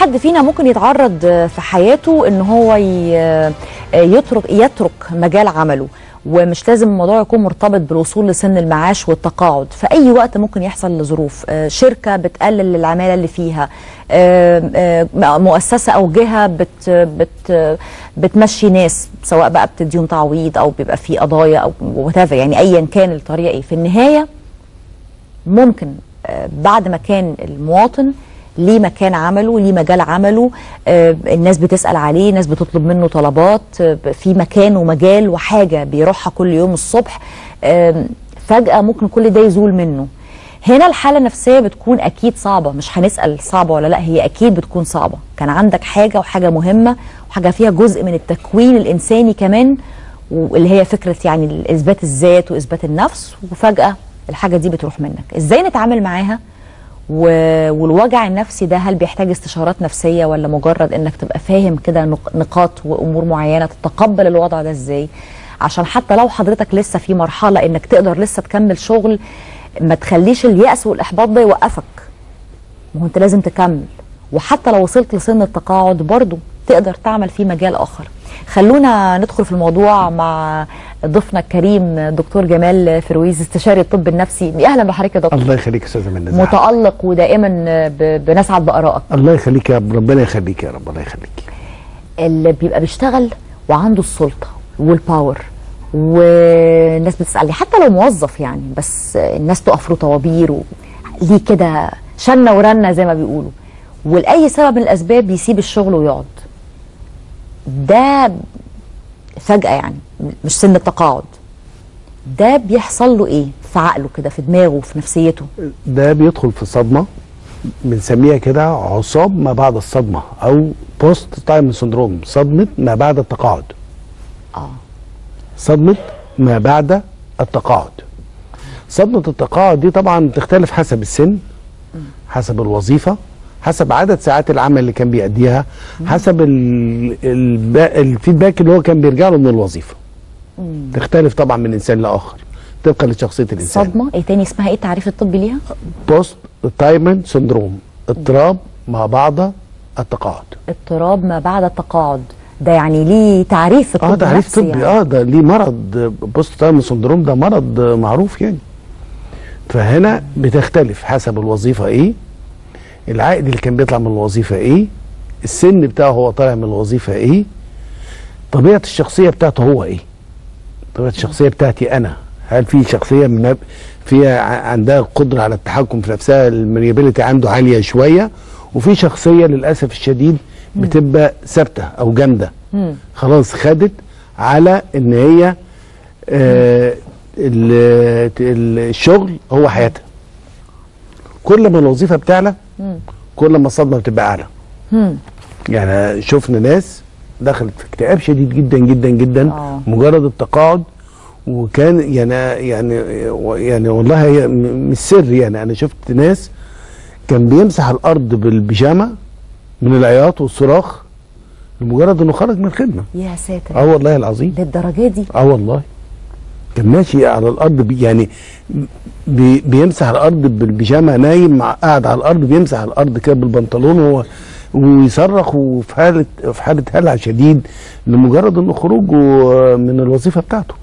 حد فينا ممكن يتعرض في حياته ان هو ي- يترك يترك مجال عمله ومش لازم الموضوع يكون مرتبط بالوصول لسن المعاش والتقاعد في اي وقت ممكن يحصل لظروف آه، شركه بتقلل العماله اللي فيها آه، آه، مؤسسه او جهه بت بت بتمشي ناس سواء بقى بتديهم تعويض او بيبقى في قضايا او whatever يعني ايا كان الطريقه ايه في النهايه ممكن آه، بعد ما كان المواطن ليه مكان عمله ليه مجال عمله آه، الناس بتسأل عليه الناس بتطلب منه طلبات آه، في مكان ومجال وحاجة بيروحها كل يوم الصبح آه، فجأة ممكن كل ده يزول منه هنا الحالة النفسية بتكون أكيد صعبة مش هنسأل صعبة ولا لا هي أكيد بتكون صعبة كان عندك حاجة وحاجة مهمة وحاجة فيها جزء من التكوين الإنساني كمان واللي هي فكرة يعني إثبات الذات وإثبات النفس وفجأة الحاجة دي بتروح منك إزاي نتعامل معاها و... والوجع النفسي ده هل بيحتاج استشارات نفسية ولا مجرد انك تبقى فاهم كده نق... نقاط وامور معينة تتقبل الوضع ده ازاي عشان حتى لو حضرتك لسه في مرحلة انك تقدر لسه تكمل شغل ما تخليش اليأس والإحباط ده يوقفك ما هو انت لازم تكمل وحتى لو وصلت لسن التقاعد برضو تقدر تعمل فيه مجال آخر خلونا ندخل في الموضوع مع ضيفنا الكريم دكتور جمال فرويز استشاري الطب النفسي اهلا بحضرتك يا دكتور الله يخليك يا استاذه منى متألق ودائما ب- بنسعد بآرائك الله يخليك يا رب ربنا يخليك يا رب الله يخليك اللي بيبقى بيشتغل وعنده السلطة والباور والناس بتسأل حتى لو موظف يعني بس الناس تقف له طوابير و- ليه كده شنة ورنة زي ما بيقولوا ولأي سبب من الأسباب بيسيب الشغل ويقعد ده فجأة يعني مش سن التقاعد ده بيحصل له ايه في عقله كده في دماغه في نفسيته ده بيدخل في صدمه بنسميها كده عصاب ما بعد الصدمه او بوست تايم سندروم صدمه ما بعد التقاعد اه صدمه ما بعد التقاعد صدمه التقاعد دي طبعا بتختلف حسب السن حسب الوظيفه حسب عدد ساعات العمل اللي كان بيأديها حسب ال- الب- الفيدباك اللي هو كان بيرجع له من الوظيفه تختلف طبعا من انسان لاخر طبقا لشخصيه الانسان صدمة ايه تاني اسمها ايه التعريف الطبي ليها بوست تايمن سندروم اضطراب ما بعد التقاعد اضطراب ما بعد التقاعد ده يعني ليه تعريف في الطب اه تعريف النفسي طبي يعني. اه ده ليه مرض بوست تايمن سندروم ده مرض معروف يعني فهنا بتختلف حسب الوظيفه ايه العائد اللي كان بيطلع من الوظيفه ايه السن بتاعه هو طالع من الوظيفه ايه طبيعه الشخصيه بتاعته هو ايه طبيعه الشخصيه بتاعتي انا هل في شخصيه من فيها ع- عندها قدره على التحكم في نفسها المريابيليتي عنده عاليه شويه وفي شخصيه للاسف الشديد بتبقى ثابته او جامده مم. خلاص خدت على ان هي آه ال- ال- الشغل هو حياتها كل ما الوظيفه بتعلى مم. كل ما الصدمه بتبقى اعلى مم. يعني شفنا ناس دخلت في اكتئاب شديد جدا جدا جدا آه. مجرد التقاعد وكان يعني يعني يعني والله هي م- مش سر يعني انا شفت ناس كان بيمسح الارض بالبيجامه من العياط والصراخ لمجرد انه خرج من الخدمه يا ساتر اه والله العظيم للدرجه دي اه والله كان ماشي على الارض بي يعني بي بيمسح الارض بالبيجامه نايم مع قاعد على الارض بيمسح الارض كده بالبنطلون وهو ويصرخ وفي حاله في حاله هلع شديد لمجرد انه خروجه من الوظيفه بتاعته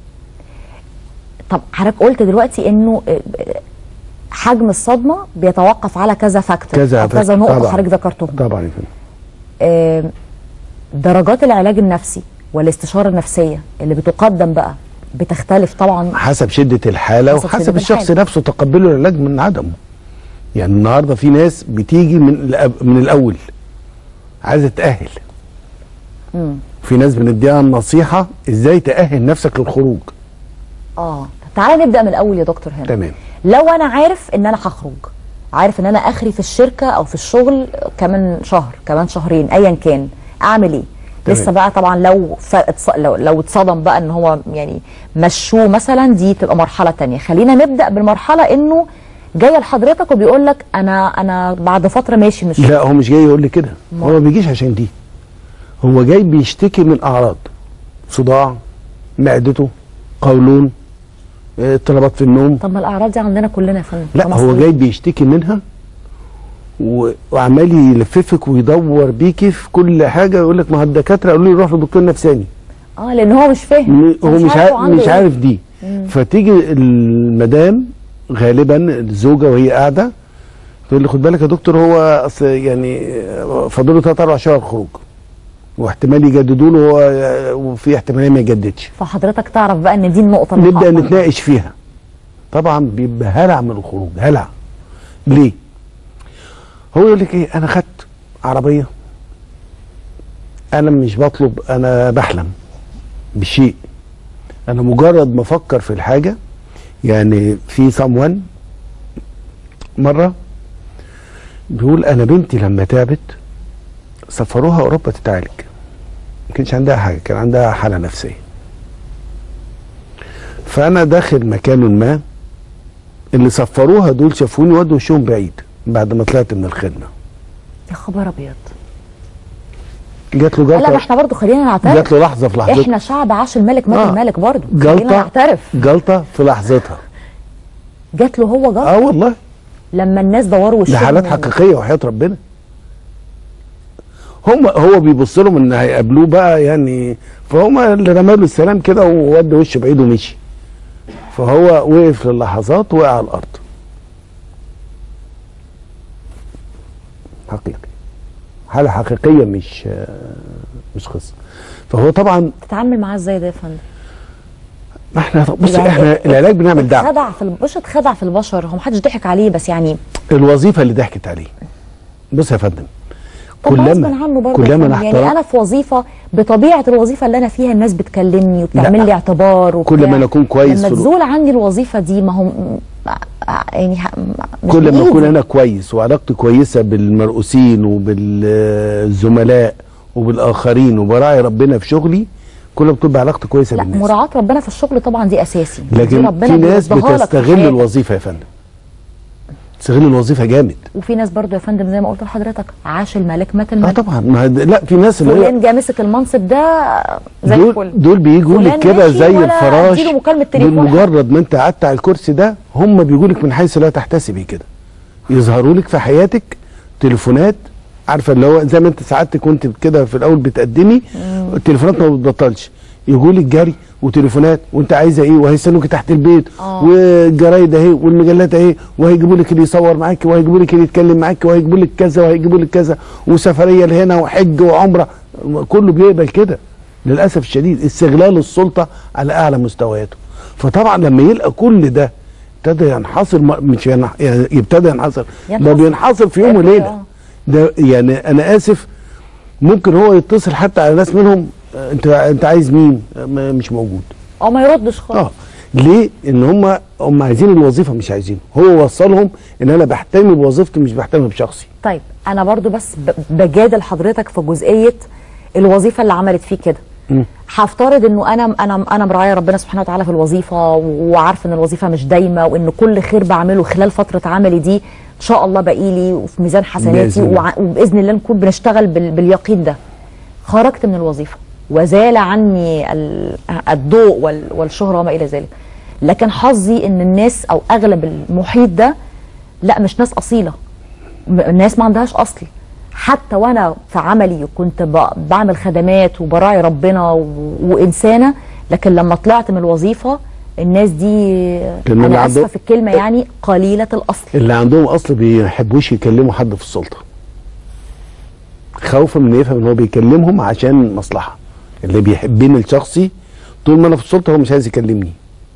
طب حضرتك قلت دلوقتي انه آه، آه، حجم الصدمه بيتوقف على كذا فاكتور كذا أو كذا فاكتور، نقطه طبعاً. حضرتك ذكرتهم طبعا يا فندم آه، درجات العلاج النفسي والاستشاره النفسيه اللي بتقدم بقى بتختلف طبعا حسب شده الحاله حسب وحسب شدة الشخص الحالة. نفسه تقبله العلاج من عدمه يعني النهارده في ناس بتيجي من الأب- من الاول عايزه تاهل مم. في ناس بنديها النصيحه ازاي تاهل نفسك للخروج اه طب تعالى نبدا من الاول يا دكتور هنا تمام لو انا عارف ان انا هخرج عارف ان انا اخري في الشركه او في الشغل كمان شهر كمان شهرين ايا كان اعمل ايه تمام. لسه بقى طبعا لو ف... اتص- لو لو اتصدم بقى ان هو يعني مشوه مثلا دي تبقى مرحله تانية خلينا نبدا بالمرحله انه جاي لحضرتك وبيقول لك انا انا بعد فتره ماشي من الشغل لا هو مش جاي يقول لي كده أمال؟ هو ما بيجيش عشان دي هو جاي بيشتكي من اعراض صداع معدته قولون آه، اضطرابات في النوم طب ما الاعراض دي عندنا كلنا يا فندم لا هو كمصريين. جاي بيشتكي منها و- وعمال يلففك ويدور بيكي في كل حاجه يقول لك ما هو الدكاتره قالوا لي روح لدكتور نفساني اه لان هو مش فاهم م- هو مش عارف عارف هو عنده مش إيه. عارف دي فتيجي المدام غالبا الزوجه وهي قاعده تقول لي خد بالك يا دكتور هو اصل يعني فاضله ثلاث اربع شهور خروج واحتمال يجددوا له هو- وفي احتماليه ما يجددش فحضرتك تعرف بقى ان دي النقطه اللي نبدا هقف نتناقش فيها طبعا بيبقى هلع من الخروج هلع ليه هو يقول لك ايه انا خدت عربيه انا مش بطلب انا بحلم بشيء انا مجرد ما افكر في الحاجه يعني في someone مره بيقول انا بنتي لما تعبت سفروها اوروبا تتعالج ما كانش عندها حاجه كان عندها حاله نفسيه فانا داخل مكان ما اللي سفروها دول شافوني ودوا وشهم بعيد بعد ما طلعت من الخدمه يا خبر ابيض جات له لا ما جلطه احنا برضو خلينا جات نعترف له لحظه في لحظتها احنا شعب عاش الملك مات آه. الملك برضو خلينا جلطه نعترف جلطه في لحظتها جات له هو جلطه اه والله لما الناس دوروا ده وشهم حالات حقيقيه وحياه ربنا هم هو بيبص لهم ان هيقابلوه بقى يعني فهم اللي رمى له السلام كده وودى وشه بعيد ومشي فهو وقف للحظات وقع على الارض حقيقي حاله حقيقيه مش آه، مش قصه فهو طبعا تتعامل معاه ازاي ده يا فندم ما احنا بص يعني احنا العلاج بنعمل دعم خدع في الب- مش اتخدع في البشر هو محدش ضحك عليه بس يعني الوظيفه اللي ضحكت عليه بص يا فندم طب غصب كلما عنه برضه يا كلما فندم. انا يعني احترم انا في وظيفه بطبيعه الوظيفه اللي انا فيها الناس بتكلمني وبتعمل لا. لي اعتبار وبتاع. كل ما أنا أكون كويس لما في الو- تزول عندي الوظيفه دي ما هو م- ع- يعني ح- مش كل ما بإيدي. اكون انا كويس وعلاقتي كويسه بالمرؤوسين وبالزملاء وبالاخرين وبراعي ربنا في شغلي كل ما بتبقى علاقتي كويسه لا بالناس مراعاه ربنا في الشغل طبعا دي اساسي دي لكن ربنا في ناس بيوضحها لك في بتستغل حياتك. الوظيفه يا فندم تستغل الوظيفه جامد وفي ناس برضو يا فندم زي ما قلت لحضرتك عاش الملك مات اه الملك طبعا ما هد- لا في ناس اللي فلان هو جه مسك المنصب ده زي دول الفل دول بيجوا فلان لك كده ماشي زي ولا الفراش اديله مكالمة دول تليفون مجرد ما انت قعدت على الكرسي ده هم بيجوا لك من حيث لا تحتسبي كده يظهروا لك في حياتك تليفونات عارفه اللي هو زي ما انت سعادتك وانت كده في الاول بتقدمي التليفونات ما بتبطلش يجوا لك جري وتليفونات وانت عايزه ايه وهيستنوك تحت البيت آه. والجرايد اهي والمجلات اهي وهيجيبوا لك اللي يصور معاك وهيجيبوا لك اللي يتكلم معاك وهيجيبوا لك كذا وهيجيبوا لك كذا وسفريه لهنا وحج وعمره كله بيقبل كده للاسف الشديد استغلال السلطه على اعلى مستوياته فطبعا لما يلقى كل ده ابتدى ينحصر ما- مش ينح... يعني يبتدى ينحصر ده ينحصر. بينحصر في يوم آه. وليله ده يعني انا اسف ممكن هو يتصل حتى على ناس منهم آه، انت انت عايز مين آه، ما- مش موجود اه ما يردش خالص اه ليه ان هم هم عايزين الوظيفه مش عايزينه هو وصلهم ان انا بهتم بوظيفتي مش بهتم بشخصي طيب انا برضو بس ب- بجادل حضرتك في جزئيه الوظيفه اللي عملت فيه كده هفترض انه انا انا انا مراعيه ربنا سبحانه وتعالى في الوظيفه وعارفه ان الوظيفه مش دايمه وان كل خير بعمله خلال فتره عملي دي ان شاء الله باقي لي وفي ميزان حسناتي بإذن الله. وع- وباذن الله نكون بنشتغل بال- باليقين ده خرجت من الوظيفه وزال عني ال- الضوء وال- والشهره وما الى ذلك لكن حظي ان الناس او اغلب المحيط ده لا مش ناس اصيله م- الناس ما عندهاش اصل حتى وانا في عملي كنت ب- بعمل خدمات وبراعي ربنا و... وانسانه لكن لما طلعت من الوظيفه الناس دي كان اللي انا عنده- اسفه في الكلمه يعني قليله الاصل اللي عندهم اصل بيحبوش يكلموا حد في السلطه خوفا من يفهم ان هو بيكلمهم عشان مصلحه اللي بيحبني الشخصي طول ما انا في السلطه هو مش عايز يكلمني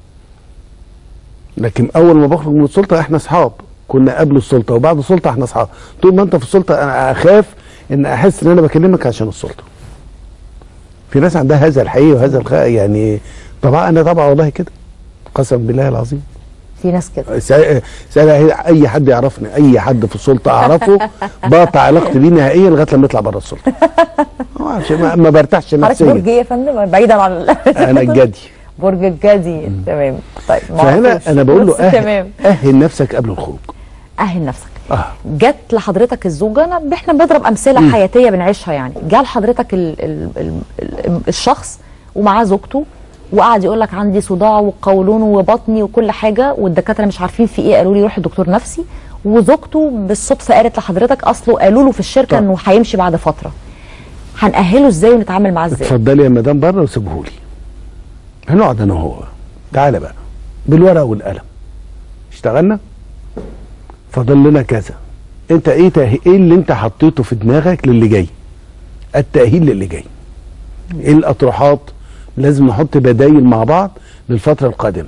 لكن اول ما بخرج من السلطه احنا اصحاب كنا قبل السلطه وبعد السلطه احنا اصحاب طول ما انت في السلطه انا اخاف ان احس ان انا بكلمك عشان السلطه في ناس عندها هذا الحقيقي وهذا الخ... يعني طبعا انا طبعا والله كده قسم بالله العظيم في ناس كده سأل سأل اي حد يعرفني اي حد في السلطه اعرفه بقطع علاقتي بيه نهائيا لغايه لما يطلع بره السلطه هو عشان ما, ما برتاحش حضرتك برج نفسيا ايه يا فندم بعيدا عن ال- انا الجدي برج الجدي تمام طيب ما فهنا أعرفوش. انا بقول له بس أهل, تمام اهل نفسك قبل الخروج اهل نفسك اه جت لحضرتك الزوجه انا احنا بنضرب امثله حياتيه بنعيشها يعني جه لحضرتك ال ال ال ال الشخص ومعاه زوجته وقعد يقول لك عندي صداع وقولون وبطني وكل حاجه والدكاتره مش عارفين في ايه قالوا لي روح لدكتور نفسي وزوجته بالصدفه قالت لحضرتك اصله قالوا له في الشركه طب. انه هيمشي بعد فتره هنأهله ازاي ونتعامل معاه ازاي اتفضلي يا مدام بره وسيبهولي هنقعد انا وهو تعالى بقى بالورقه والقلم اشتغلنا فاضل لنا كذا انت ايه تأهي... ايه اللي انت حطيته في دماغك للي جاي التأهيل للي جاي ايه الاطروحات لازم نحط بدايل مع بعض للفترة القادمة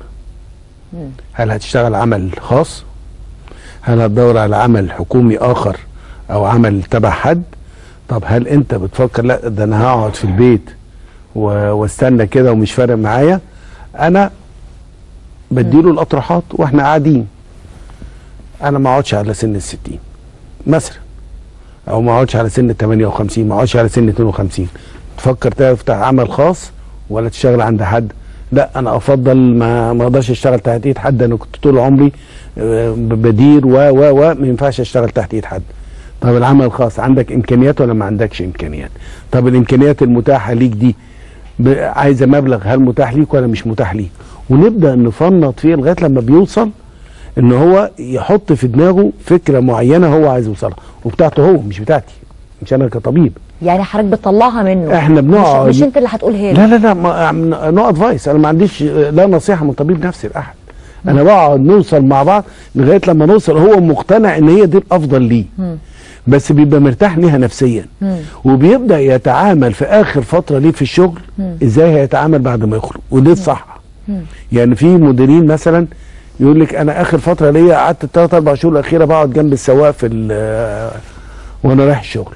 هل هتشتغل عمل خاص هل هتدور على عمل حكومي اخر او عمل تبع حد طب هل انت بتفكر لا ده انا هقعد في البيت و- واستنى كده ومش فارق معايا انا بديله الاطروحات واحنا قاعدين انا ما اقعدش على سن الستين مثلا او ما اقعدش على سن 58 ما اقعدش على سن 52 تفكر تفتح عمل خاص ولا تشتغل عند حد لا انا افضل ما ما اقدرش اشتغل تحت ايد حد انا كنت طول عمري آه، بدير و و و ما ينفعش اشتغل تحت ايد حد طب العمل الخاص عندك امكانيات ولا ما عندكش امكانيات طب الامكانيات المتاحه ليك دي ب- عايزه مبلغ هل متاح ليك ولا مش متاح ليك ونبدا نفنط فيه لغايه لما بيوصل ان هو يحط في دماغه فكره معينه هو عايز يوصلها وبتاعته هو مش بتاعتي مش انا كطبيب يعني حضرتك بتطلعها منه احنا بنقعد مش, مش انت اللي هتقولها له لا لا لا ما- نو ادفايس انا ما عنديش لا نصيحه من طبيب نفسي لاحد انا بقعد نوصل مع بعض لغايه لما نوصل هو مقتنع ان هي دي الافضل ليه بس بيبقى مرتاح ليها نفسيا وبيبدا يتعامل في اخر فتره ليه في الشغل ازاي هيتعامل بعد ما يخرج ودي الصح يعني في مديرين مثلا يقول لك انا اخر فتره ليا قعدت الثلاث اربع شهور الاخيره بقعد جنب السواق في ال- وانا رايح الشغل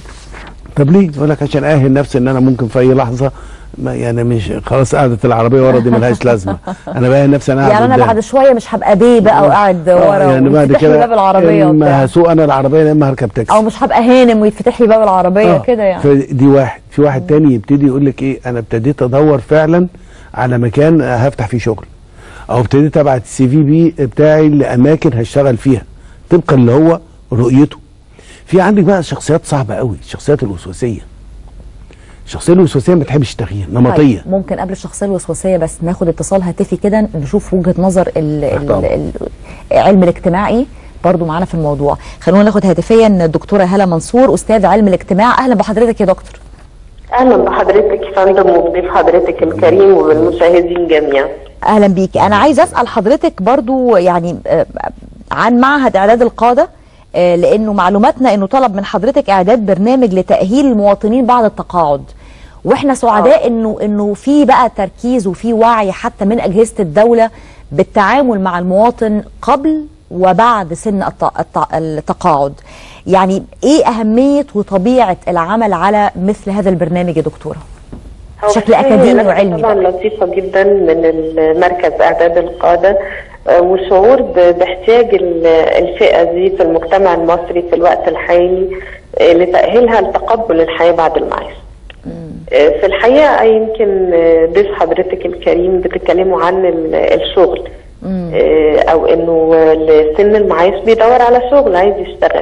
طب ليه؟ يقول لك عشان اهل نفسي ان انا ممكن في اي لحظه ما يعني مش خلاص قعدة العربيه ورا دي ملهاش لازمه انا باهي نفسي انا قاعد يعني انا قدام. بعد شويه مش هبقى بيه بقى وقاعد آه، ورا يعني بعد ويتفتح لي كده باب العربيه اما وبتاع هسوق انا العربيه يا اما هركب تاكسي او مش هبقى هانم ويتفتح لي باب العربيه آه، كده يعني فدي واحد في واحد تاني يبتدي يقول لك ايه انا ابتديت ادور فعلا على مكان هفتح فيه شغل او ابتديت ابعت السي في بي بتاعي لاماكن هشتغل فيها طبقا اللي هو رؤيته في عندك بقى شخصيات صعبه قوي الشخصيات الوسواسيه الشخصيه الوسواسيه ما بتحبش التغيير نمطيه طيب ممكن قبل الشخصيه الوسواسيه بس ناخد اتصال هاتفي كده نشوف وجهه نظر ال ال طبعا. ال علم الاجتماع ايه برضو معانا في الموضوع خلونا ناخد هاتفيا الدكتوره هاله منصور استاذ علم الاجتماع اهلا بحضرتك يا دكتور اهلا بحضرتك يا فندم وبضيف حضرتك الكريم وبالمشاهدين جميعا اهلا بيك انا عايز اسال حضرتك برضو يعني آه، عن معهد اعداد القاده آه، لانه معلوماتنا انه طلب من حضرتك اعداد برنامج لتاهيل المواطنين بعد التقاعد واحنا سعداء انه انه في بقى تركيز وفي وعي حتى من اجهزه الدوله بالتعامل مع المواطن قبل وبعد سن الت- الت- التقاعد يعني ايه اهميه وطبيعه العمل على مثل هذا البرنامج يا دكتوره هو بشكل في أكاديمي نقطة وعلمي طبعا بقى. لطيفة جدا من المركز اعداد القادة آه، وشعور ب- باحتياج ال- الفئة دي في المجتمع المصري في الوقت الحالي آه، لتأهيلها لتقبل الحياة بعد المعاش آه، في الحقيقة يمكن آه، ضيف حضرتك الكريم بتتكلموا عن ال- الشغل آه، او انه لسن المعاش بيدور على شغل عايز يشتغل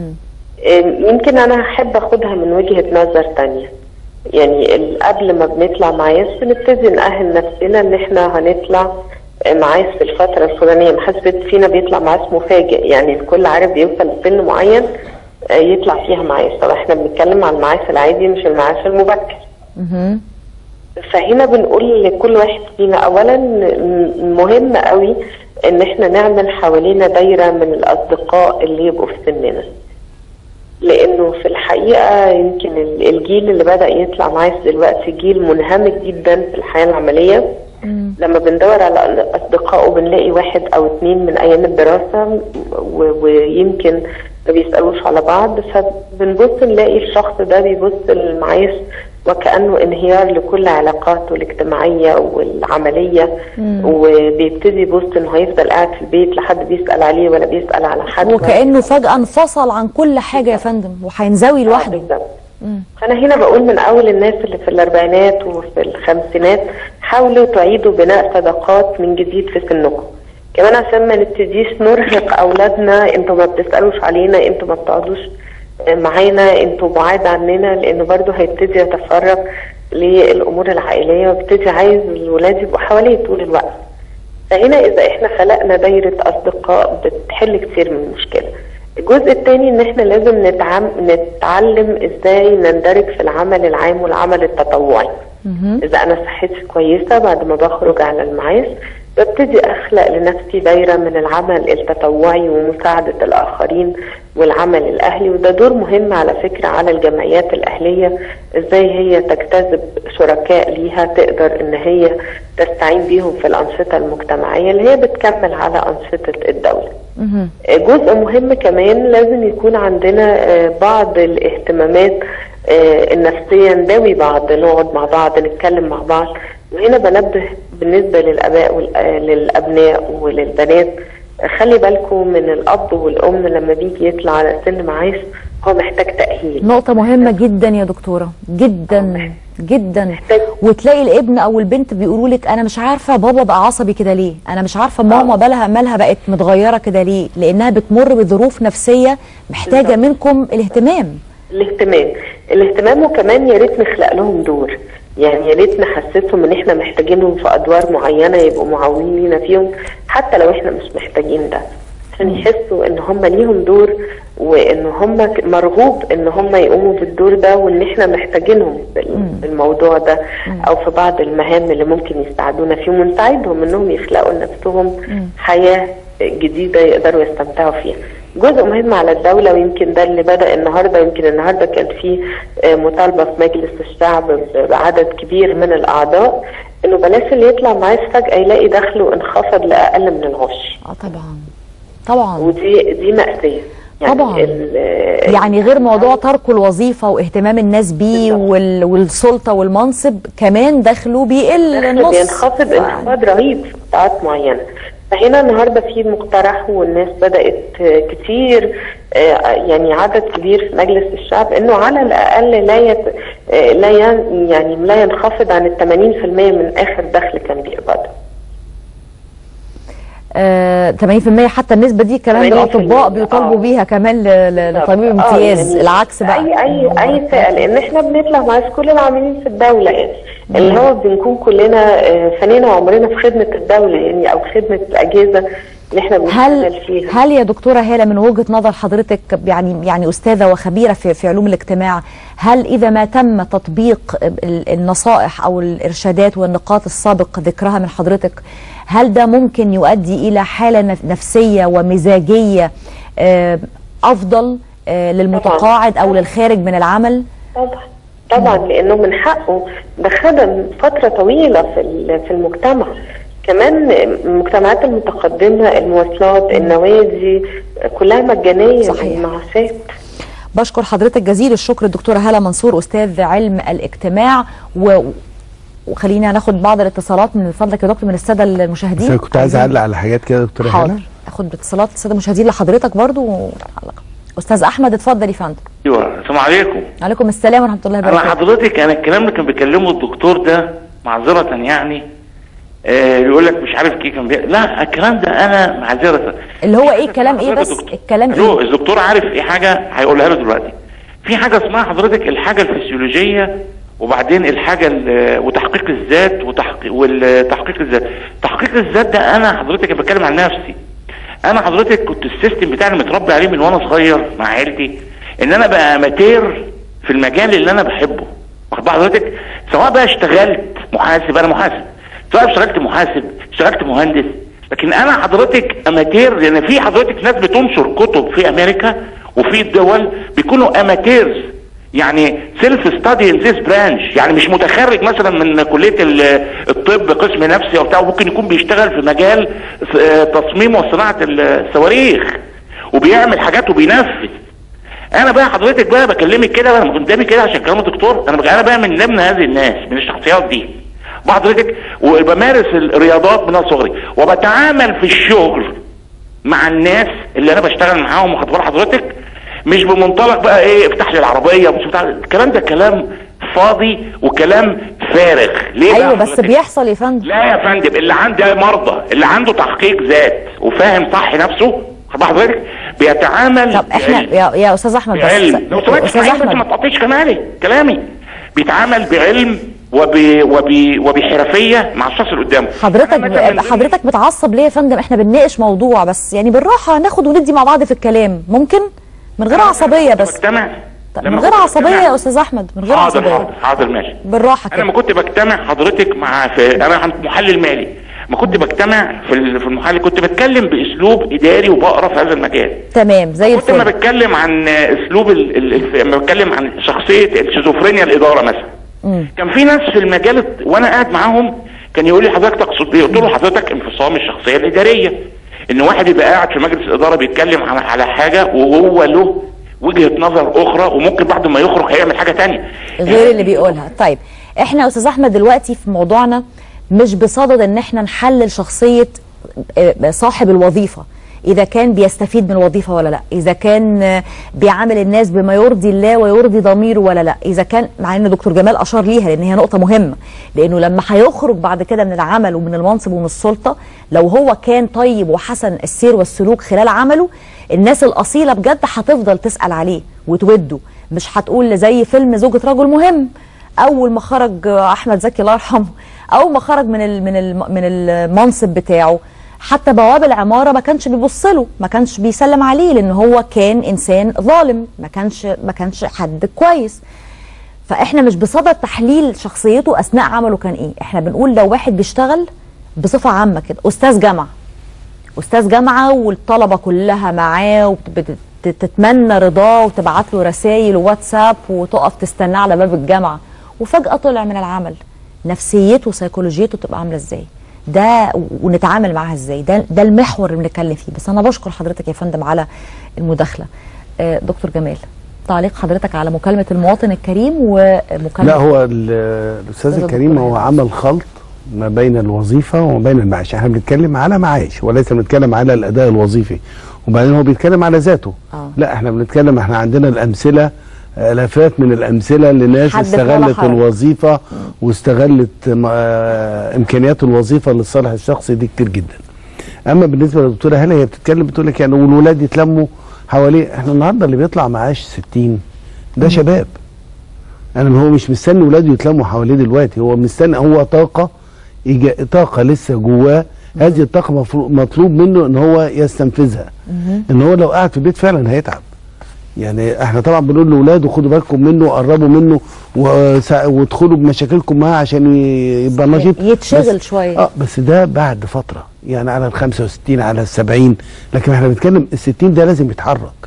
آه، يمكن انا احب اخدها من وجهة نظر تانية يعني ال- قبل ما بنطلع معاش بنبتدي نأهل نفسنا ان احنا هنطلع معاش في الفترة الفلانية محاسبة فينا بيطلع معاش مفاجئ يعني الكل عارف بيوصل لسن معين آه، يطلع فيها معاش طب احنا بنتكلم عن المعاش العادي مش المعاش المبكر فهنا بنقول لكل واحد فينا اولا م- مهم قوي ان احنا نعمل حوالينا دايره من الاصدقاء اللي يبقوا في سننا لانه في الحقيقه يمكن ال- الجيل اللي بدا يطلع معاش دلوقتي جيل منهمك جدا في الحياه العمليه لما بندور على اصدقائه بنلاقي واحد او اتنين من ايام الدراسه و- ويمكن ما بيسالوش على بعض فبنبص نلاقي الشخص ده بيبص للمعاش وكانه انهيار لكل علاقاته الاجتماعيه والعمليه وبيبتدي يبص انه هيفضل قاعد في البيت لا حد بيسال عليه ولا بيسال على حد وكانه فجاه انفصل عن كل حاجه يا فندم وهينزوي لوحده بالظبط فانا هنا بقول من اول الناس اللي في الاربعينات وفي الخمسينات حاولوا تعيدوا بناء صداقات من جديد في سنكم كمان عشان ما نبتديش نرهق اولادنا انتوا ما بتسالوش علينا انتوا ما بتقعدوش معانا انتوا بعاد عننا لانه برضه هيبتدي يتفرغ للامور العائليه ويبتدي عايز الولاد يبقوا حواليه طول الوقت فهنا اذا احنا خلقنا دايره اصدقاء بتحل كتير من المشكله الجزء الثاني ان احنا لازم نتعم... نتعلم ازاي نندرج في العمل العام والعمل التطوعي اذا انا صحتي كويسه بعد ما بخرج على المعاش ببتدي اخلق لنفسي دايره من العمل التطوعي ومساعده الاخرين والعمل الاهلي وده دور مهم على فكره على الجمعيات الاهليه ازاي هي تجتذب شركاء ليها تقدر ان هي تستعين بيهم في الانشطه المجتمعيه اللي هي بتكمل على انشطه الدوله. جزء مهم كمان لازم يكون عندنا آه، بعض الاهتمامات آه، النفسيه نداوي بعض نقعد مع بعض نتكلم مع بعض وهنا بنبه بالنسبه للاباء وال- آه، للابناء وللبنات خلي بالكم من الاب والام لما بيجي يطلع على سن معاش هو محتاج تاهيل نقطة مهمة جدا يا دكتورة جدا جدا محتاج- وتلاقي الابن او البنت بيقولوا لك انا مش عارفة بابا بقى عصبي كده ليه انا مش عارفة ماما بالها مالها بقت متغيرة كده ليه لانها بتمر بظروف نفسية محتاجة بالظبط. منكم الاهتمام الاهتمام الاهتمام وكمان يا ريت نخلق لهم دور يعني يا ريت نحسسهم ان احنا محتاجينهم في ادوار معينه يبقوا معاونين لينا فيهم حتى لو احنا مش محتاجين ده عشان يحسوا ان هم ليهم دور وان هم ك- مرغوب ان هم يقوموا بالدور ده وان احنا محتاجينهم بال- بالموضوع ده او في بعض المهام اللي ممكن يساعدونا فيهم ونساعدهم انهم يخلقوا لنفسهم حياه جديده يقدروا يستمتعوا فيها. جزء مهم على الدولة ويمكن ده اللي بدأ النهاردة يمكن النهاردة كان في آه، مطالبة في مجلس الشعب ب- بعدد كبير من الأعضاء إنه بلاش اللي يطلع معاش فجأة يلاقي دخله انخفض لأقل من العشر اه طبعا طبعا ودي دي مأساة يعني طبعاً. ال- آه، يعني غير موضوع تركه الوظيفة واهتمام الناس بيه بالظبط. وال... والسلطة والمنصب كمان دخله بيقل دخل النص بينخفض انخفاض رهيب في قطاعات معينه فهنا النهارده في مقترح والناس بدات آه، كتير آه، يعني عدد كبير في مجلس الشعب انه على الاقل لا يت... آه، لا ين... يعني لا ينخفض عن ال 80% من اخر دخل كان بيقبضه آه 80% حتى النسبة دي كمان 80% الأطباء بيطالبوا آه. بيها كمان ل- ل- لطبيب آه، امتياز يعني العكس بقى اي اي اي فئه لان احنا بنطلع معاش كل العاملين في الدوله يعني اللي هو بنكون كلنا آه، فنينا عمرنا في خدمه الدوله يعني او خدمه الاجهزه اللي احنا هل بنشتغل فيها هل يا دكتوره هاله من وجهه نظر حضرتك يعني يعني استاذه وخبيره في في علوم الاجتماع هل اذا ما تم تطبيق ال- النصائح او الارشادات والنقاط السابق ذكرها من حضرتك هل ده ممكن يؤدي الى حاله نف- نفسيه ومزاجيه آه، افضل آه، للمتقاعد او للخارج من العمل طبعا طبعا لانه من حقه ده خدم فتره طويله في ال- في المجتمع كمان المجتمعات المتقدمه المواصلات النوادي كلها مجانيه صحيح. المعاشات بشكر حضرتك جزيل الشكر الدكتوره هاله منصور استاذ علم الاجتماع و وخلينا ناخد بعض الاتصالات من فضلك يا دكتور من الساده المشاهدين بس أنا كنت عايز عايزين- اعلق على حاجات كده يا دكتوره حاضر هاله اخد اتصالات الساده المشاهدين لحضرتك برضو ونعلق. استاذ احمد اتفضل يا فندم ايوه السلام عليكم عليكم السلام ورحمه الله انا وبركاته حضرتك انا الكلام اللي كان بيكلمه الدكتور ده معذره يعني آه يقول لك مش عارف كيف كان بي... لا الكلام ده انا معذره اللي هو ايه الكلام ايه حضرتك بس دكتور. الكلام ألو، ايه الدكتور عارف ايه حاجه هيقولها له دلوقتي في حاجه اسمها حضرتك الحاجه الفسيولوجيه وبعدين الحاجه ال- وتحقيق الذات وتحقيق والتحقيق الذات تحقيق الذات ده انا حضرتك بتكلم عن نفسي انا حضرتك كنت السيستم بتاعي اللي متربي عليه من وانا صغير مع عيلتي ان انا بقى اماتير في المجال اللي انا بحبه واخد بال حضرتك سواء بقى اشتغلت محاسب انا محاسب سواء اشتغلت محاسب اشتغلت مهندس لكن انا حضرتك اماتير لان في حضرتك ناس بتنشر كتب في امريكا وفي الدول بيكونوا اماتيرز يعني سيلف ستادي ان ذيس برانش يعني مش متخرج مثلا من كليه ال- الطب قسم نفسي او بتاع ممكن يكون بيشتغل في مجال س- آه، تصميم وصناعه الصواريخ وبيعمل حاجات وبينفذ انا بقى حضرتك بقى بكلمك كده انا قدامي كده عشان كلام الدكتور انا بقى انا بقى من ضمن هذه الناس من الشخصيات دي بقى حضرتك وبمارس الرياضات من صغري وبتعامل في الشغل مع الناس اللي انا بشتغل معاهم واخد بال حضرتك مش بمنطلق بقى ايه افتح لي العربيه مش بتاع الكلام ده كلام فاضي وكلام فارغ ليه ايوه بقى بس حضرتك؟ بيحصل يا فندم لا يا فندم اللي عنده مرضى اللي عنده تحقيق ذات وفاهم صح نفسه خد بال حضرتك بيتعامل طب احنا بعلم. يا, يا استاذ احمد بس بعلم لو سمحت استاذ اسمعيني بس ما احمد تقطعيش كلامي كلامي بيتعامل بعلم وب وب وبحرفيه مع الشخص اللي قدامه حضرتك أنا مثلاً من ضمن- حضرتك متعصب ليه يا فندم احنا بنناقش موضوع بس يعني بالراحه ناخد وندي مع بعض في الكلام ممكن من غير عصبيه بس بجتمع طب لما من غير كنت عصبيه بجتمع- يا استاذ احمد من غير حاضر عصبيه حاضر حاضر ماشي بالراحه انا لما كده كنت بجتمع حضرتك مع في انا محلل مالي ما كنت بجتمع في ال- في المحل كنت بتكلم باسلوب اداري وبقرا في هذا المجال تمام زي كنت لما الفل بتكلم عن اسلوب ال- ال- الف- لما بتكلم عن شخصيه الشيزوفرينيا الاداره مثلا كان في ناس في المجال الت- وانا قاعد معاهم كان يقول لي حضرتك تقصد ايه؟ قلت له حضرتك انفصام الشخصيه الاداريه ان واحد يبقى قاعد في مجلس اداره بيتكلم على على حاجه وهو له وجهه نظر اخرى وممكن بعد ما يخرج هيعمل حاجه تانية غير اللي بيقولها طيب احنا يا استاذ احمد دلوقتي في موضوعنا مش بصدد ان احنا نحلل شخصيه آه، صاحب الوظيفه اذا كان بيستفيد من الوظيفه ولا لا اذا كان آه، بيعامل الناس بما يرضي الله ويرضي ضميره ولا لا اذا كان مع ان دكتور جمال اشار ليها لان هي نقطه مهمه لانه لما هيخرج بعد كده من العمل ومن المنصب ومن السلطه لو هو كان طيب وحسن السير والسلوك خلال عمله الناس الاصيله بجد هتفضل تسال عليه وتوده مش هتقول زي فيلم زوجة رجل مهم اول ما خرج احمد زكي الله يرحمه اول ما خرج من ال من ال من المنصب بتاعه حتى بواب العماره ما كانش بيبص له ما كانش بيسلم عليه لان هو كان انسان ظالم ما كانش ما كانش حد كويس فاحنا مش بصدد تحليل شخصيته اثناء عمله كان ايه احنا بنقول لو واحد بيشتغل بصفه عامه كده استاذ جامعه استاذ جامعه والطلبه كلها معاه وبتتمنى رضاه وتبعت له رسائل وواتساب وتقف تستناه على باب الجامعه وفجاه طلع من العمل نفسيته وسيكولوجيته تبقى عامله ازاي ده ونتعامل معاها ازاي ده ده المحور اللي بنتكلم فيه بس انا بشكر حضرتك يا فندم على المداخله آه، دكتور جمال تعليق حضرتك على مكالمه المواطن الكريم ومكالمه لا هو ال- الاستاذ أستاذ الكريم الدكتور هو هاني. عمل خلط ما بين الوظيفه وما بين المعاش احنا بنتكلم على معاش وليس بنتكلم على الاداء الوظيفي وبعدين هو بيتكلم على ذاته آه. لا احنا بنتكلم احنا عندنا الامثله الافات من الامثله لناس حدث ولا استغلت حرج. الوظيفه واستغلت م- آه، امكانيات الوظيفه للصالح الشخصي دي كتير جدا اما بالنسبه للدكتوره هلا هي بتتكلم بتقول لك يعني والولاد يتلموا حواليه احنا النهارده اللي بيطلع معاش 60 ده شباب انا هو مش مستني ولاده يتلموا حواليه دلوقتي هو مستني هو طاقه إيجا- طاقه لسه جواه هذه الطاقه مفرو- مطلوب منه ان هو يستنفذها ان هو لو قاعد في البيت فعلا هيتعب يعني احنا طبعا بنقول لاولاده خدوا بالكم منه وقربوا منه وسا- وادخلوا بمشاكلكم معاه عشان ي- يبقى نشيط يتشغل بس- شوية. اه بس ده بعد فتره يعني على ال 65 على ال 70 لكن احنا بنتكلم ال 60 ده لازم يتحرك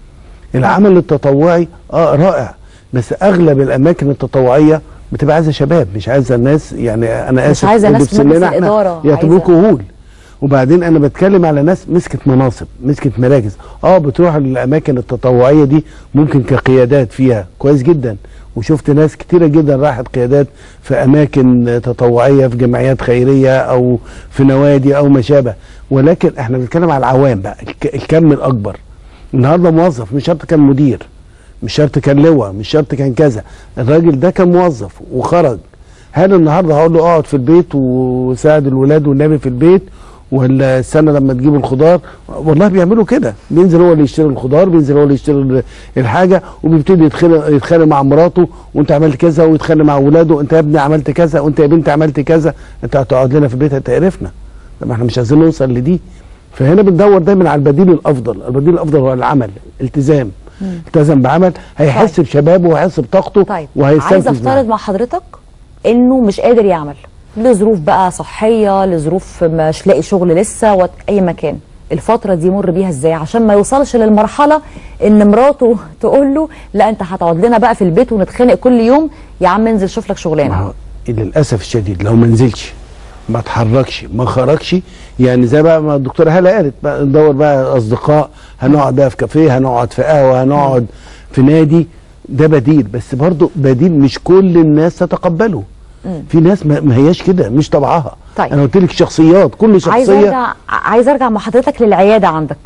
العمل التطوعي اه رائع بس اغلب الاماكن التطوعيه بتبقى عايزه شباب مش عايزه الناس يعني انا اسف عايزة اللي ناس في في مجلس سننا احنا الإدارة، يعتبروه عايزة- كهول وبعدين انا بتكلم على ناس مسكت مناصب مسكت مراكز اه بتروح للاماكن التطوعيه دي ممكن كقيادات فيها كويس جدا وشفت ناس كتيرة جدا راحت قيادات في أماكن تطوعية في جمعيات خيرية أو في نوادي أو ما شابه ولكن احنا بنتكلم على العوام بقى الك- الكم الأكبر النهارده موظف مش شرط كان مدير مش شرط كان لواء مش شرط كان كذا الراجل ده كان موظف وخرج هل النهارده هقول له اقعد في البيت وساعد الولاد والنبي في البيت ولا استنى لما تجيب الخضار والله بيعملوا كده بينزل هو اللي يشتري الخضار بينزل هو اللي يشتري ال- الحاجه وبيبتدي يتخانق يتخانق مع مراته وانت عملت كذا ويتخانق مع اولاده انت يا ابني عملت كذا وانت يا بنتي عملت كذا انت هتقعد لنا في البيت هتقرفنا طب احنا مش عايزين نوصل لدي فهنا بندور دايما على البديل الافضل البديل الافضل هو العمل التزام التزم بعمل هيحس طيب. بشبابه وهيحس بطاقته طيب وهيستنفذ عايزه معاه. افترض مع حضرتك انه مش قادر يعمل لظروف بقى صحيه لظروف مش لاقي شغل لسه وات- اي مكان الفتره دي يمر بيها ازاي عشان ما يوصلش للمرحله ان مراته تقول له لا انت هتقعد لنا بقى في البيت ونتخانق كل يوم يا عم انزل شوف لك ما شغلانه هو للاسف الشديد لو ما نزلش ما اتحركش ما خرجش يعني زي بقى ما الدكتوره هاله قالت بقى ندور بقى اصدقاء هنقعد بقى في كافيه هنقعد في قهوه هنقعد في نادي ده بديل بس برضه بديل مش كل الناس تتقبله في ناس ما ما هياش كده مش طبعها طيب. انا قلت لك شخصيات كل عايز شخصيه ارجع عايز ارجع مع حضرتك للعياده عندك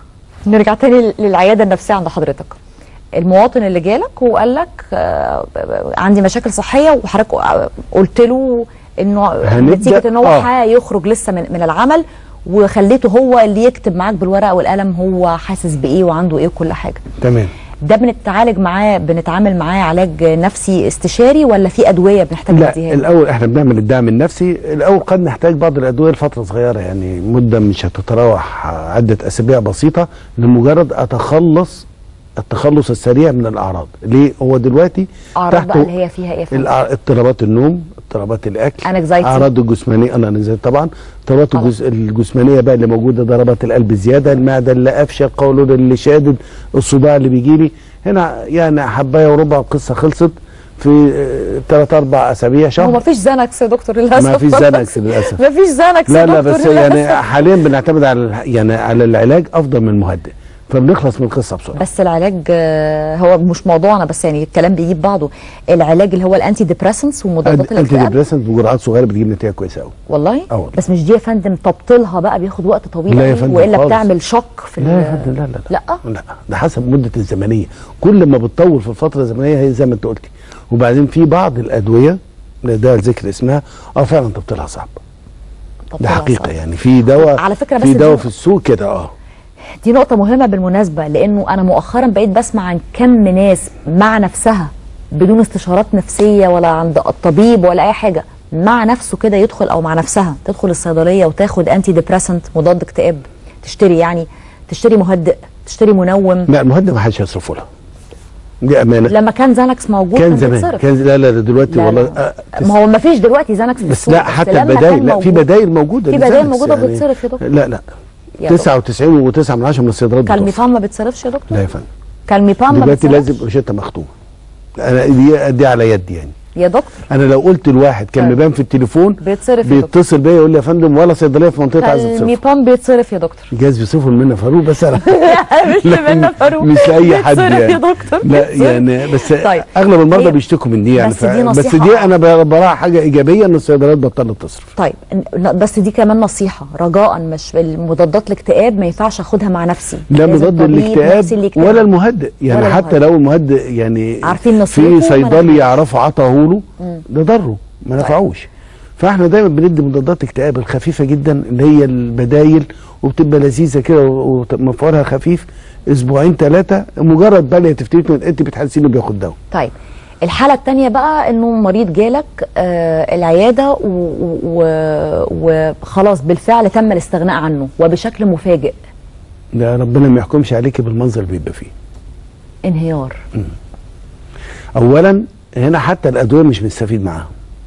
نرجع تاني للعياده النفسيه عند حضرتك المواطن اللي جالك وقال لك آه، عندي مشاكل صحيه وحضرتك قلت له انه هنبدأ- نتيجه ان هو آه. هيخرج لسه من من العمل وخليته هو اللي يكتب معاك بالورقه والقلم هو حاسس بايه وعنده ايه وكل حاجه تمام ده بنتعالج معاه بنتعامل معاه علاج نفسي استشاري ولا في ادويه بنحتاج لا نديها له؟ الاول احنا بنعمل الدعم النفسي الاول قد نحتاج بعض الادويه لفتره صغيره يعني مده مش هتتراوح عده اسابيع بسيطه لمجرد اتخلص التخلص السريع من الاعراض ليه هو دلوقتي اعراض بقى تحته اللي هي فيها ايه يا فندم؟ الأع- اضطرابات النوم اضطرابات الاكل Anxiety. اعراض الجسمانيه انا نزلت طبعا اضطرابات طبعا. الجز... الجسمانيه بقى اللي موجوده ضربات القلب زياده المعده اللي قافشه القولون اللي شادد الصداع اللي بيجي لي هنا يعني حبايه وربع القصه خلصت في ثلاث اربع اسابيع هو شهر ما فيش زانكس يا دكتور للاسف ما فيش زانكس للاسف ما فيش زانكس لا يا لا دكتور بس للأسف. يعني حاليا بنعتمد على الح- يعني على العلاج افضل من المهدئ فبنخلص من القصه بسرعه بس العلاج آه، هو مش موضوعنا بس يعني الكلام بيجيب بعضه العلاج اللي هو الانتي ديبريسنس ومضادات انتي الاكتئاب ديبريسنت بجرعات صغيره بتجيب نتيجه كويسه قوي والله اه والله. بس مش دي يا فندم تبطيلها بقى بياخد وقت طويل لا يا قوي فندم والا خالص. بتعمل شك في لا يا ال- فندم لا لا لا لا ده حسب مده الزمنيه كل ما بتطول في الفتره الزمنيه هي زي ما انت قلتي وبعدين في بعض الادويه لا ده ذكر اسمها اه فعلا تبطيلها صعب ده تبطيلها حقيقه صعب. يعني في دواء على فكرة بس في دي- دواء في السوق كده اه دي نقطة مهمة بالمناسبة لأنه أنا مؤخرا بقيت بسمع عن كم ناس مع نفسها بدون استشارات نفسية ولا عند الطبيب ولا أي حاجة مع نفسه كده يدخل أو مع نفسها تدخل الصيدلية وتاخد أنتي ديبريسنت مضاد اكتئاب تشتري يعني تشتري مهدئ تشتري منوم لا المهدئ ما حدش يصرفه لها دي امانه لما كان زانكس موجود كان كان زمان بيتصرف. كان لا لا ده دلوقتي لا والله لا. آه ما هو ما فيش دلوقتي زانكس في بس السوق لا حتى لما البدايل كان لا في موجود- بدايل موجوده في للزنكس بدايل موجودة وبتتصرف يا دكتور. لا لا يا دكتور. 99 و9 من 10 من الصيدليات بتوفر. كالميبام ما بيتصرفش يا دكتور لا يا فندم كالميبام ما دلوقتي بيتصرفش لازم روشته مختومه انا دي دي على يدي يعني يا دكتور انا لو قلت لواحد كان طيب. مبان في التليفون بيتصرف يا دكتور بيتصل بيا يقول لي يا فندم ولا صيدليه في منطقه عايز تصرف كالميبام بيتصرف يا دكتور جايز بيصرفوا مننا فاروق بس انا مش لكن منا فاروق مش لاي حد بيتصرف يعني يا دكتور لا بيتصرف. يعني بس طيب. اغلب المرضى هي- بيشتكوا من دي يعني بس دي بس نصيحة. دي انا ب- براها حاجه ايجابيه ان الصيدليات بطلت تصرف طيب ن- بس دي كمان نصيحة رجاء مش المضادات الاكتئاب ما ينفعش اخدها مع نفسي لا لازم مضاد طبيب الاكتئاب نفسي اللي يكتبها. ولا المهدئ يعني ولا حتى المهدئ. لو المهدئ يعني عارفين نصيحته في وما صيدلي نفعوش. يعرفوا عطاه له ده ضره ما نفعوش فاحنا دايما بندي مضادات اكتئاب الخفيفه جدا اللي هي البدايل وبتبقى لذيذه كده و- ومفعولها خفيف اسبوعين ثلاثه مجرد باليتيف تريتمنت انت بتحسي انه بياخد دواء طيب الحالة التانية بقى انه مريض جالك آه العيادة و- و- و- وخلاص بالفعل تم الاستغناء عنه وبشكل مفاجئ ده ربنا ما يحكمش عليكي بالمنظر اللي بيبقى فيه انهيار اولا هنا حتى الادويه مش بنستفيد معاها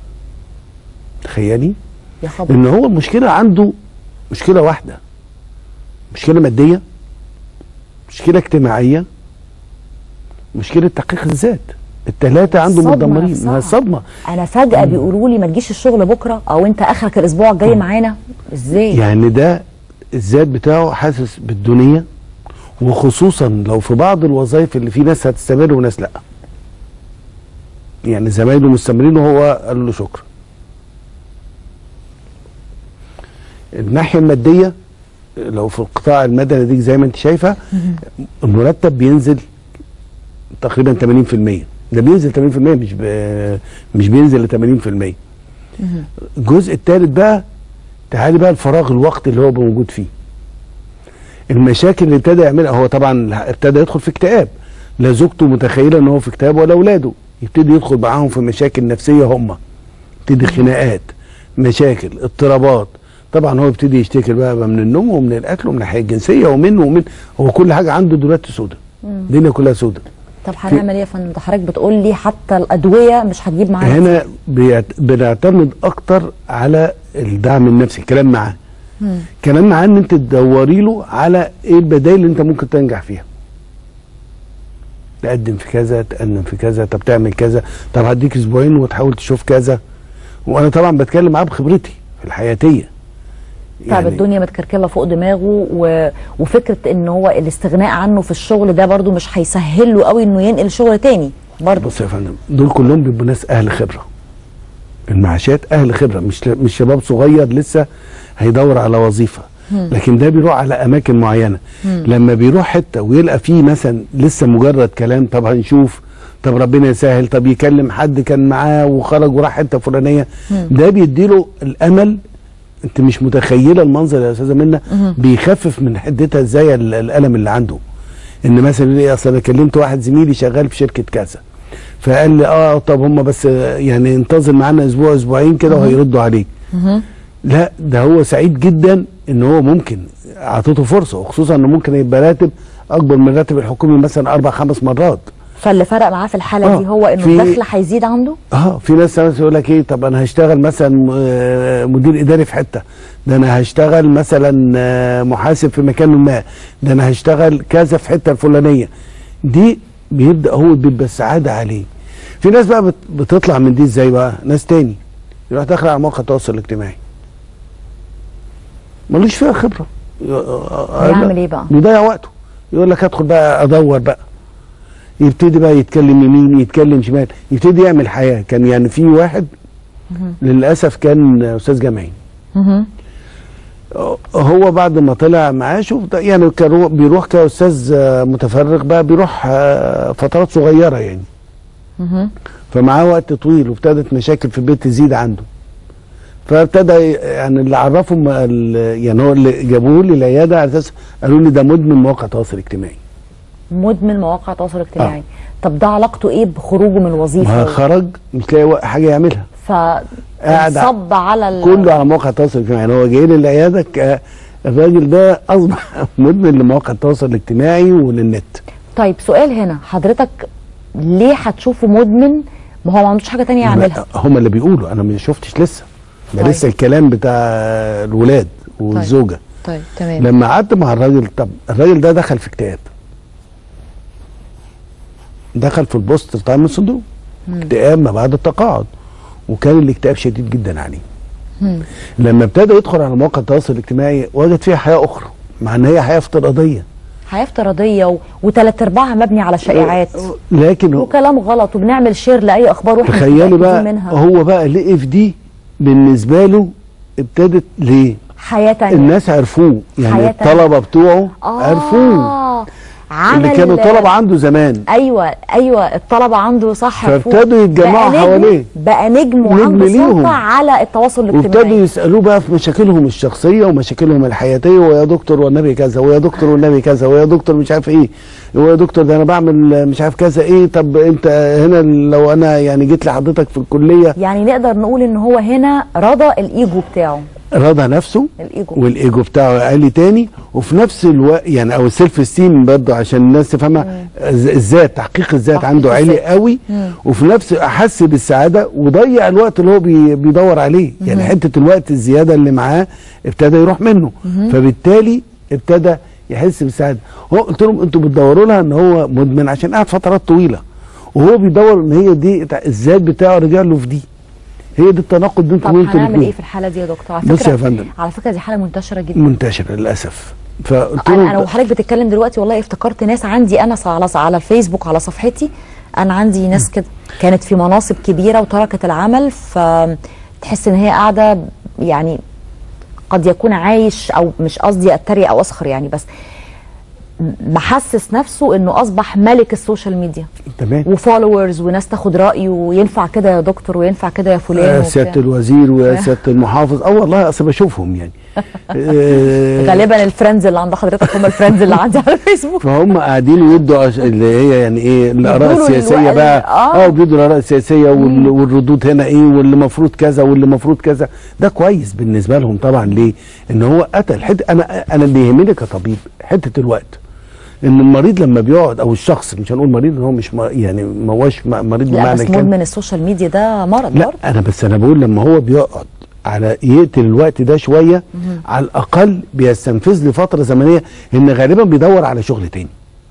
تخيلي يا خبر ان هو المشكله عنده مشكله واحده مشكله ماديه مشكله اجتماعيه مشكله تحقيق الذات الثلاثه عنده الصدمة متدمرين نفسها. ما الصدمه انا فجأة بيقولوا لي ما تجيش الشغل بكرة او انت اخرك الاسبوع الجاي معانا ازاي يعني ده الذات بتاعه حاسس بالدنيا وخصوصا لو في بعض الوظائف اللي في ناس هتستمر وناس لا يعني زمايله مستمرين وهو قال له شكرا الناحيه الماديه لو في القطاع المدني دي زي ما انت شايفه المرتب بينزل تقريبا 80% ده بينزل 80% مش ب... مش بينزل ل 80% الجزء الثالث بقى تعالي بقى الفراغ الوقت اللي هو موجود فيه المشاكل اللي ابتدى يعملها هو طبعا ابتدى يدخل في اكتئاب لا زوجته متخيله ان هو في اكتئاب ولا اولاده يبتدي يدخل معاهم في مشاكل نفسيه هم يبتدي خناقات مشاكل اضطرابات طبعا هو يبتدي يشتكي بقى من النوم ومن الاكل ومن الحياه الجنسيه ومن ومن هو كل حاجه عنده دلوقتي سودة الدنيا كلها سودة طب هنعمل ايه يا فندم ده حضرتك بتقول لي حتى الادويه مش هتجيب معانا هنا بيعت- بنعتمد اكتر على الدعم النفسي الكلام معاه كلام معاه ان انت تدوري له على ايه البدائل اللي انت ممكن تنجح فيها تقدم في كذا تقدم في كذا طب تعمل كذا طب هديك اسبوعين وتحاول تشوف كذا وانا طبعا بتكلم معاه بخبرتي في الحياتيه طب الدنيا متكركله فوق دماغه و... وفكره ان هو الاستغناء عنه في الشغل ده برضو مش هيسهل له قوي انه ينقل شغل تاني برضو بص يا فندم دول كلهم بيبقوا ناس اهل خبره المعاشات اهل خبره مش مش شباب صغير لسه هيدور على وظيفه لكن ده بيروح على اماكن معينه لما بيروح حته ويلقى فيه مثلا لسه مجرد كلام طب هنشوف طب ربنا يسهل طب يكلم حد كان معاه وخرج وراح حته فلانيه ده بيديله الامل انت مش متخيله المنظر يا استاذه منى بيخفف من حدتها ازاي ال- الالم اللي عنده ان مثلا يقول لي اصل انا كلمت واحد زميلي شغال في شركه كذا فقال لي اه طب هم بس يعني انتظر معانا اسبوع اسبوعين كده وهيردوا عليك لا ده هو سعيد جدا ان هو ممكن اعطيته فرصه وخصوصا انه ممكن يبقى راتب اكبر من الراتب الحكومي مثلا اربع خمس مرات فاللي فرق معاه في الحاله آه، دي هو انه في- الدخل هيزيد عنده اه في ناس مثلا يقول لك ايه طب انا هشتغل مثلا آه، مدير اداري في حته ده انا هشتغل مثلا آه، محاسب في مكان ما ده انا هشتغل كذا في حته الفلانيه دي بيبدا هو بيبقى السعاده عليه في ناس بقى بت- بتطلع من دي ازاي بقى ناس تاني يروح داخل على مواقع التواصل الاجتماعي ملوش فيها خبره هيعمل ايه بقى؟ بيضيع وقته يقول لك ادخل بقى ادور بقى يبتدي بقى يتكلم يمين يتكلم شمال يبتدي يعمل حياه كان يعني في واحد للاسف كان استاذ جامعي هو بعد ما طلع معاش وبت- يعني كان رو- بيروح كاستاذ آه، متفرغ بقى بيروح آه، فترات صغيره يعني فمعاه وقت طويل وابتدت مشاكل في البيت تزيد عنده فابتدى ي- يعني اللي عرفهم ال- يعني هو اللي جابوه لي العياده على اساس قالوا لي ده مدمن مواقع التواصل الاجتماعي مدمن مواقع التواصل الاجتماعي طب ده علاقته ايه بخروجه من ما الوظيفه خرج مش لاقي وق- حاجه يعملها قاعد ع- فصب على ال... كله على مواقع التواصل الاجتماعي يعني هو جاي لي العياده ك- الراجل ده اصبح مدمن لمواقع التواصل الاجتماعي وللنت طيب سؤال هنا حضرتك ليه هتشوفه مدمن ما هو ما عندوش حاجه تانية يعملها هم اللي بيقولوا انا ما شفتش لسه ده طيب. لسه الكلام بتاع الولاد والزوجه طيب تمام لما قعدت مع الراجل طب الراجل ده دخل في اكتئاب دخل في البوست بتاع من الصندوق اكتئاب ما بعد التقاعد وكان الاكتئاب شديد جدا عليه لما ابتدى يدخل على مواقع التواصل الاجتماعي وجد فيها حياه اخرى مع ان هي حياه افتراضيه حياه افتراضيه و... وثلاث ارباعها مبني على شائعات لكن هو- وكلام غلط وبنعمل شير لاي اخبار واحنا تخيلي متأكدين بقى منها هو بقى لقي في دي بالنسبه له ابتدت ليه؟ حياه تانية الناس عرفوه يعني حياة تانية. الطلبه بتوعه آه عرفوه عمل اللي كانوا طلبه عنده زمان ايوه ايوه الطلبه عنده صح فابتدوا يتجمعوا بقى نجم- حواليه. بقى نجم نجم وعنده ليهم. سلطه على التواصل وابتدوا الاجتماعي يسالوه بقى في مشاكلهم الشخصيه ومشاكلهم الحياتيه ويا دكتور والنبي كذا ويا دكتور والنبي كذا ويا دكتور مش عارف ايه ويا دكتور ده انا بعمل مش عارف كذا ايه طب انت هنا لو انا يعني جيت لحضرتك في الكليه يعني نقدر نقول ان هو هنا رضى الايجو بتاعه رضى نفسه الايجو والايجو بتاعه عالي تاني وفي نفس الوقت يعني او السيلف استيم برضه عشان الناس تفهمها الز- الذات تحقيق الذات تحقيق عنده عالي الذات. قوي وفي نفس احس بالسعاده وضيع الوقت اللي هو بي بيدور عليه يعني حته الوقت الزياده اللي معاه ابتدى يروح منه فبالتالي ابتدى يحس بالسعاده هو قلت لهم انتوا بتدوروا لها ان هو مدمن عشان قعد فترات طويله وهو بيدور ان هي دي الذات بتاعه رجع له في دي هي دي التناقض بين طب انتوا هنعمل الاثنين ايه في الحاله دي يا دكتور على بص فكره يا فندم. على فكره دي حاله منتشره جدا منتشر للاسف فقلت انا انا له وحضرتك بتتكلم دلوقتي والله افتكرت ناس عندي انا على على الفيسبوك على صفحتي انا عندي ناس كده كانت في مناصب كبيره وتركت العمل فتحس ان هي قاعده يعني قد يكون عايش او مش قصدي اتريق او اسخر يعني بس محسس نفسه انه اصبح ملك السوشيال ميديا تمام وفولورز وناس تاخد رايه وينفع كده يا دكتور وينفع كده يا فلان آه، وبتاع. سياده الوزير ويا سياده المحافظ اه والله اصل بشوفهم يعني آه، غالبا الفريندز اللي عند حضرتك هم الفريندز اللي عندي على الفيسبوك فهم قاعدين يدوا عش- اللي هي يعني ايه الاراء يدوا له السياسيه الوقت- بقى آه. اه بيدوا الاراء السياسيه وال- والردود هنا ايه واللي المفروض كذا واللي المفروض كذا ده كويس بالنسبه لهم طبعا ليه؟ ان هو قتل حته انا انا اللي يهمني كطبيب حته الوقت ان المريض لما بيقعد او الشخص مش هنقول مريض هو مش م- يعني ما هوش م- مريض لا بمعنى بس الكلمه مدمن السوشيال ميديا ده مرض لا برضه انا بس انا بقول لما هو بيقعد على يقتل الوقت ده شويه على الاقل بيستنفذ لفتره زمنيه ان غالبا بيدور على شغل تاني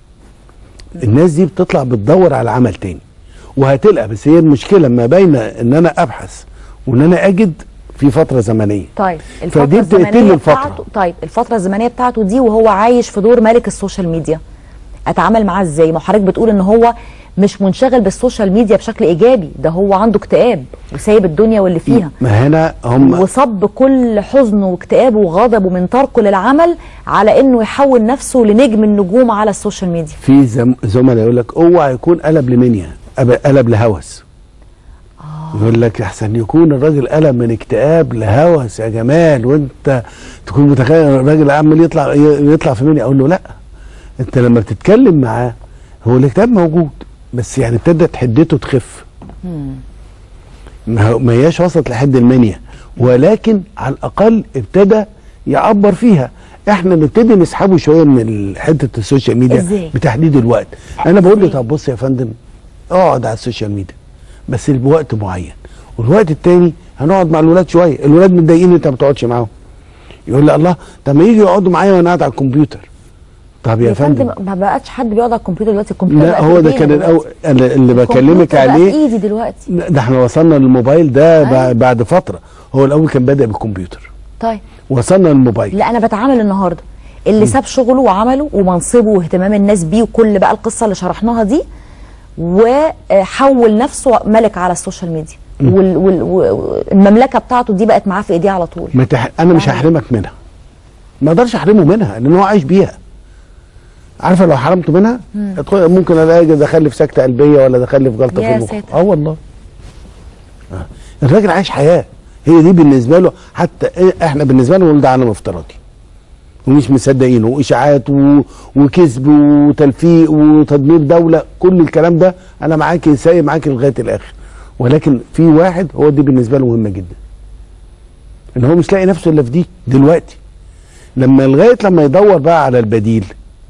الناس دي بتطلع بتدور على عمل تاني وهتلقى بس هي المشكله ما بين ان انا ابحث وان انا اجد في فتره زمنيه طيب الفترة فدي بتقتل الزمنية الفترة. بتاعته طيب الفترة الزمنية بتاعته دي وهو عايش في دور ملك السوشيال ميديا اتعامل معاه ازاي؟ ما حضرتك بتقول ان هو مش منشغل بالسوشيال ميديا بشكل ايجابي ده هو عنده اكتئاب وسايب الدنيا واللي فيها ما هنا هم وصب كل حزنه واكتئابه وغضبه من تركه للعمل على انه يحول نفسه لنجم النجوم على السوشيال ميديا في زم- زملاء يقول لك اوعى يكون قلب لمنيا أب- قلب لهوس يقول لك احسن يكون الراجل قلب من اكتئاب لهوس يا جمال وانت تكون متخيل ان الراجل عمال يطلع يطلع في مني اقول له لا انت لما بتتكلم معاه هو الكتاب موجود بس يعني ابتدت حدته تخف ما هو- ما هياش وصلت لحد المنيا ولكن على الاقل ابتدى يعبر فيها احنا نبتدي نسحبه شويه من ال- حته السوشيال ميديا إزاي؟ بتحديد الوقت انا بقول له طب بص يا فندم اقعد على السوشيال ميديا بس بوقت معين والوقت التاني هنقعد مع الولاد شويه الولاد متضايقين انت ما بتقعدش معاهم يقول لي الله طب ما يجي يقعدوا معايا وانا قاعد على الكمبيوتر طب يا يا فندم فندم ما بقاش حد بيقعد على الكمبيوتر دلوقتي الكمبيوتر لا بقى في هو ده إيدينا كان دلوقتي. الاول اللي اللي بكلمك الكمبيوتر بقى عليه في ايدي دلوقتي ده احنا وصلنا للموبايل ده أيوة. بع- بعد فتره هو الاول كان بادئ بالكمبيوتر طيب وصلنا للموبايل لا انا بتعامل النهارده اللي ساب شغله وعمله ومنصبه واهتمام الناس بيه وكل بقى القصه اللي شرحناها دي وحول نفسه ملك على السوشيال ميديا وال- وال- والمملكه بتاعته دي بقت معاه في ايديه على طول ما تح... انا مش فاهم. هحرمك منها ما اقدرش احرمه منها لان هو عايش بيها عارفه لو حرمته منها أدخل- ممكن الاقي دخل لي في سكته قلبيه ولا دخل لي في جلطه يا في المخ ساتر. اه والله آه. الراجل عايش حياه هي دي بالنسبه له حتى إيه- احنا بالنسبه له ده عالم افتراضي ومش مصدقينه واشاعات و... وكذب وتلفيق وتدمير دوله كل الكلام ده انا معاكي سايق معاكي لغايه الاخر ولكن في واحد هو دي بالنسبه له مهمه جدا ان هو مش لاقي نفسه الا في دي دلوقتي لما لغايه لما يدور بقى على البديل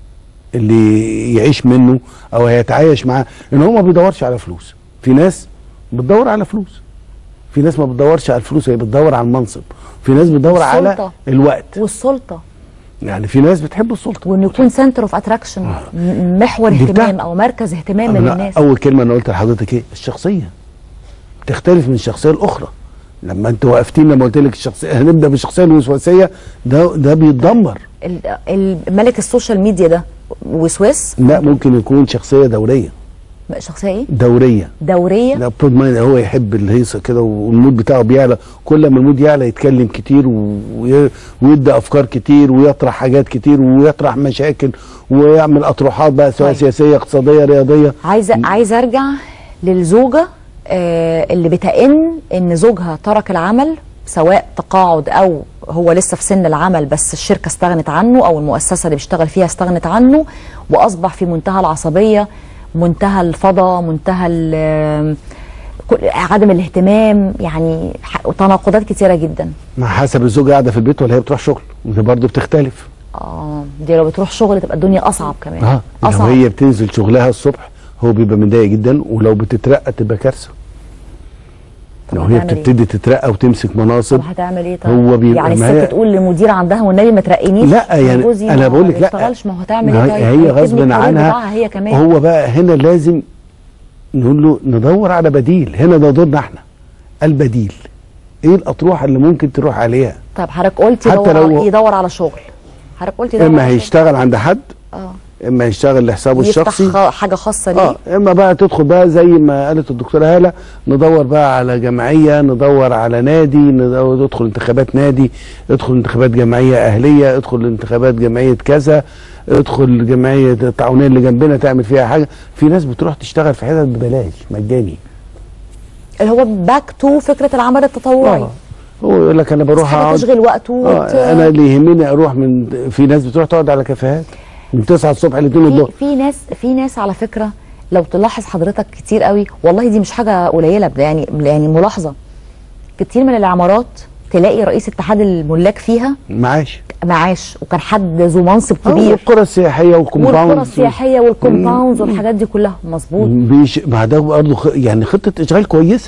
اللي يعيش منه او هيتعايش معاه ان هو ما بيدورش على فلوس في ناس بتدور على فلوس في ناس ما بتدورش على الفلوس هي بتدور على المنصب في ناس بتدور على السلطة. الوقت والسلطه يعني في ناس بتحب السلطه وانه يكون سنتر اوف اتراكشن محور دي بتاع- اهتمام او مركز اهتمام من أنا الناس اول كلمه انا قلت لحضرتك ايه الشخصيه تختلف من الشخصيه الاخرى لما انت وقفتين لما قلت لك الشخصيه هنبدا بالشخصيه الوسواسيه ده ده بيتدمر ال- ال- ملك السوشيال ميديا ده وسواس لا ممكن يكون شخصيه دوريه شخصيه ايه دوريه دوريه لا برود مايند هو يحب الهيصه كده والمود بتاعه بيعلى كل ما المود يعلى يتكلم كتير و- وي- ويدي افكار كتير ويطرح حاجات كتير ويطرح مشاكل ويعمل اطروحات بقى سواء طيب. سياسيه اقتصاديه رياضيه عايزه عايزه ارجع للزوجه آه اللي بتئن ان زوجها ترك العمل سواء تقاعد او هو لسه في سن العمل بس الشركه استغنت عنه او المؤسسه اللي بيشتغل فيها استغنت عنه واصبح في منتهى العصبيه منتهى الفضا منتهى ال- كل- عدم الاهتمام يعني ح- تناقضات كتيره جدا مع حسب الزوجه قاعده في البيت ولا هي بتروح شغل ودي برضه بتختلف اه دي لو بتروح شغل تبقى الدنيا اصعب كمان اه لو اصعب هي بتنزل شغلها الصبح هو بيبقى متضايق جدا ولو بتترقى تبقى كارثه طب لو هي هتعمل إيه؟ بتبتدي تترقى وتمسك مناصب طب هتعمل ايه طيب؟ هو بيبقى يعني ما الست هي- تقول للمدير عندها والنبي ما ترقينيش لا يعني جوزي انا ما بقول لك لا بيشتغلش ما هو هتعمل ما ايه هي- طيب؟ هي هيبتدي غصب الكارير عنها بتاعها هي كمان هو بقى هنا لازم نقول له ندور على بديل هنا ده دورنا احنا البديل ايه الاطروحه اللي ممكن تروح عليها طيب حضرتك قلت حتى يدور لو- على يدور على شغل حضرتك قلت يدور اما على شغل. هيشتغل عند حد اه اما هيشتغل لحسابه يفتح الشخصي خ- حاجه خاصه ليه اه اما بقى تدخل بقى زي ما قالت الدكتوره هاله ندور بقى على جمعيه ندور على نادي ندور ندخل انتخابات نادي ادخل انتخابات جمعيه اهليه ادخل انتخابات جمعيه كذا ادخل جمعيه التعاونيه اللي جنبنا تعمل فيها حاجه في ناس بتروح تشتغل في حتت ببلاش مجاني اللي هو باك تو فكره العمل التطوعي اه هو يقول لك انا بروح حاجه اقعد تشغل وقته وت... اه انا اللي يهمني اروح من في ناس بتروح تقعد على كافيهات من 9 الصبح ل 2 في, الظهر في ناس في ناس على فكره لو تلاحظ حضرتك كتير قوي والله دي مش حاجه قليله ده يعني يعني ملاحظه كتير من العمارات تلاقي رئيس اتحاد الملاك فيها معاش معاش وكان حد ذو منصب اه كبير والقرى السياحيه والكومباوند والقرى السياحيه والكومباوندز والحاجات دي كلها مظبوط بيش مع ده برضه خ... يعني خطه اشغال كويسه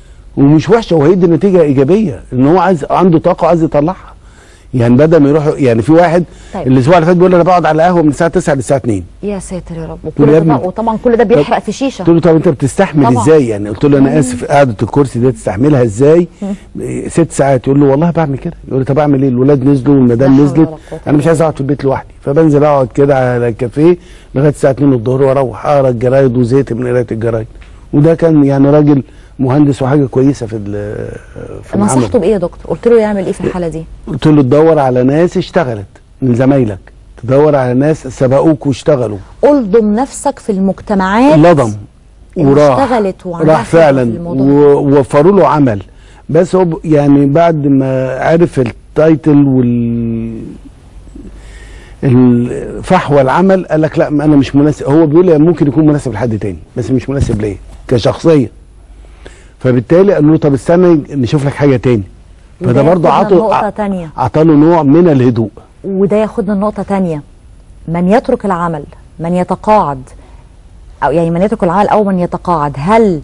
ومش وحشه وهيدي نتيجه ايجابيه ان هو عايز عنده طاقه عايز يطلعها يعني بدل ما يروح يعني في واحد طيب. الاسبوع اللي فات بيقول لي انا بقعد على قهوه من الساعه 9 للساعه 2 يا ساتر يا رب يا وكل ده ابني. طبعا- وطبعا كل ده بيحرق في شيشه قلت له طب انت بتستحمل طبعا. ازاي يعني قلت له انا اسف قعده الكرسي دي تستحملها ازاي إيه، ست ساعات يقول له والله بعمل كده يقول لي طب اعمل ايه الولاد نزلوا والمدام لا حول نزلت ولا قوة انا مش عايز اقعد في البيت لوحدي فبنزل اقعد كده على الكافيه لغايه الساعه 2 الظهر واروح اقرا الجرايد وزهقت من قرايه الجرايد وده كان يعني راجل مهندس وحاجه كويسه في ال- في نصحته العمل بايه يا دكتور قلت له يعمل ايه في الحاله دي قلت له تدور على ناس اشتغلت من زمايلك تدور على ناس سبقوك واشتغلوا الضم نفسك في المجتمعات لضم اللي وراح اشتغلت وعندها راح خبرة فعلا في الموضوع. ووفروا له عمل بس هو ب- يعني بعد ما عرف التايتل وال الفحوى العمل قال لك لا ما انا مش مناسب هو بيقول لي ممكن يكون مناسب لحد تاني بس مش مناسب ليا كشخصيه فبالتالي قالوا له طب استنى نشوف لك حاجه تاني فده وده برضه ياخدنا عطوا لنقطة تانية. عطاله نوع من الهدوء وده ياخدنا لنقطة تانية من يترك العمل من يتقاعد أو يعني من يترك العمل أو من يتقاعد هل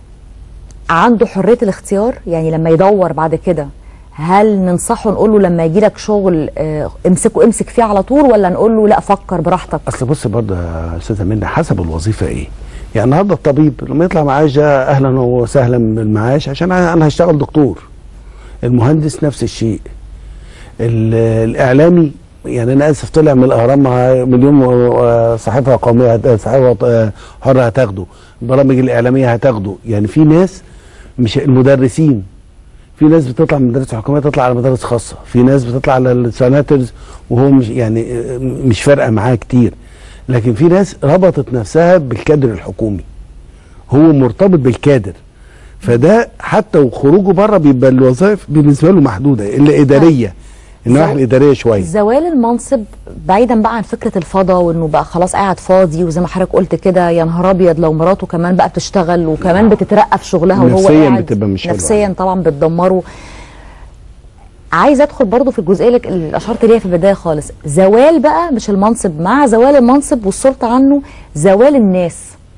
عنده حرية الاختيار يعني لما يدور بعد كده هل ننصحه نقول له لما يجي لك شغل آه، امسكه امسك فيه على طول ولا نقول له لا فكر براحتك اصل بص برضه يا استاذه منى حسب الوظيفه ايه يعني النهارده الطبيب لما يطلع معاش ده اهلا وسهلا بالمعاش عشان انا هشتغل دكتور المهندس نفس الشيء ال- الاعلامي يعني انا اسف طلع من الاهرام مع مليون و- صحيفه قوميه هت- صحيفه آه، حره هتاخده البرامج الاعلاميه هتاخده يعني في ناس مش المدرسين في ناس بتطلع من مدارس حكوميه تطلع على مدارس خاصه في ناس بتطلع على السناترز وهو مش يعني آه، مش فارقه معاه كتير لكن في ناس ربطت نفسها بالكادر الحكومي هو مرتبط بالكادر فده حتى وخروجه بره بيبقى الوظائف بالنسبه له محدوده الا اداريه النواحي زو- الاداريه شويه زوال المنصب بعيدا بقى عن فكره الفضا وانه بقى خلاص قاعد فاضي وزي ما حضرتك قلت كده يا نهار ابيض لو مراته كمان بقى بتشتغل وكمان بتترقى في شغلها وهو نفسياً قاعد بتبقى مش حلوة. نفسيا طبعا بتدمره عايز ادخل برضو في الجزئيه اللي اللي اشرت ليها في البدايه خالص زوال بقى مش المنصب مع زوال المنصب والسلطه عنه زوال الناس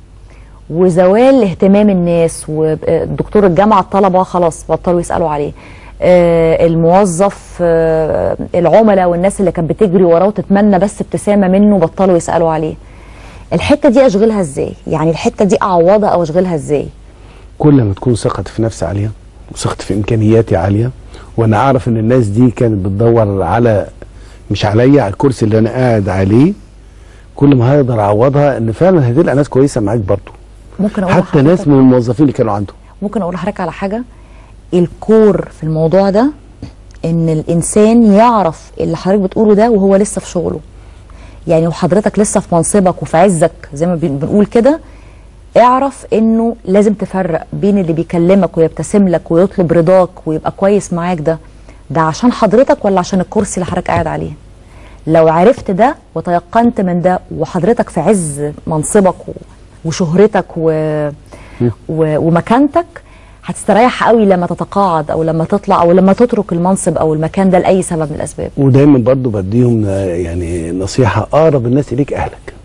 وزوال اهتمام الناس ودكتور الجامعه الطلبه خلاص بطلوا يسالوا عليه آه، الموظف آه، العملاء والناس اللي كانت بتجري وراه وتتمنى بس ابتسامه منه بطلوا يسالوا عليه الحته دي اشغلها ازاي يعني الحته دي اعوضها او اشغلها ازاي كل ما تكون ثقتي في نفسي عاليه وثقتي في امكانياتي عاليه وانا اعرف ان الناس دي كانت بتدور على مش عليا على الكرسي اللي انا قاعد عليه كل ما هقدر اعوضها ان فعلا هتلقى ناس كويسه معاك برضه ممكن اقول حتى ناس لحضرتك من الموظفين اللي كانوا عنده ممكن اقول لحضرتك على حاجه الكور في الموضوع ده ان الانسان يعرف اللي حضرتك بتقوله ده وهو لسه في شغله يعني وحضرتك لسه في منصبك وفي عزك زي ما بن- بنقول كده اعرف انه لازم تفرق بين اللي بيكلمك ويبتسم لك ويطلب رضاك ويبقى كويس معاك ده ده عشان حضرتك ولا عشان الكرسي اللي حضرتك قاعد عليه لو عرفت ده وتيقنت من ده وحضرتك في عز منصبك و- وشهرتك و... و... ومكانتك هتستريح قوي لما تتقاعد او لما تطلع او لما تترك المنصب او المكان ده لاي سبب من الاسباب ودايما برضو بديهم آه، يعني نصيحة أقرب الناس إليك أهلك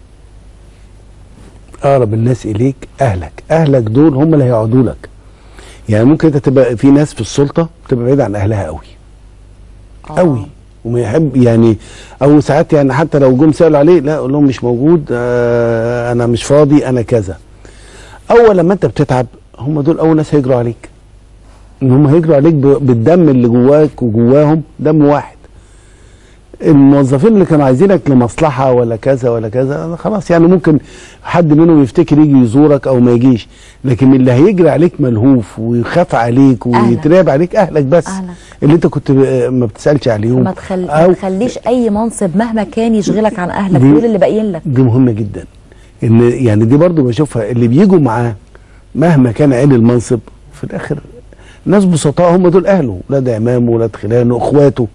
أقرب الناس إليك أهلك أهلك دول هم اللي هيقعدوا لك يعني ممكن أنت تبقى في ناس في السلطة تبقى بعيد عن أهلها قوي قوي وما يحب يعني أو ساعات يعني حتى لو جم سألوا عليه لا أقول لهم مش موجود آه أنا مش فاضي أنا كذا أول لما أنت بتتعب هم دول أول ناس هيجروا عليك ان هم هيجروا عليك ب- بالدم اللي جواك وجواهم دم واحد الموظفين اللي كانوا عايزينك لمصلحه ولا كذا ولا كذا خلاص يعني ممكن حد منهم يفتكر يجي يزورك او ما يجيش لكن اللي هيجري عليك ملهوف ويخاف عليك أهلك. ويتراب عليك اهلك بس أهلك. اللي انت كنت ب- ما بتسالش عليهم ما, تخل... ما أو تخليش اي منصب مهما كان يشغلك عن اهلك دي- دول اللي باقيين لك دي مهمه جدا ان يعني دي برضو بشوفها اللي بيجوا معاه مهما كان عين المنصب في الاخر ناس بسطاء هم دول اهله ولاد عمامه ولاد خلانه اخواته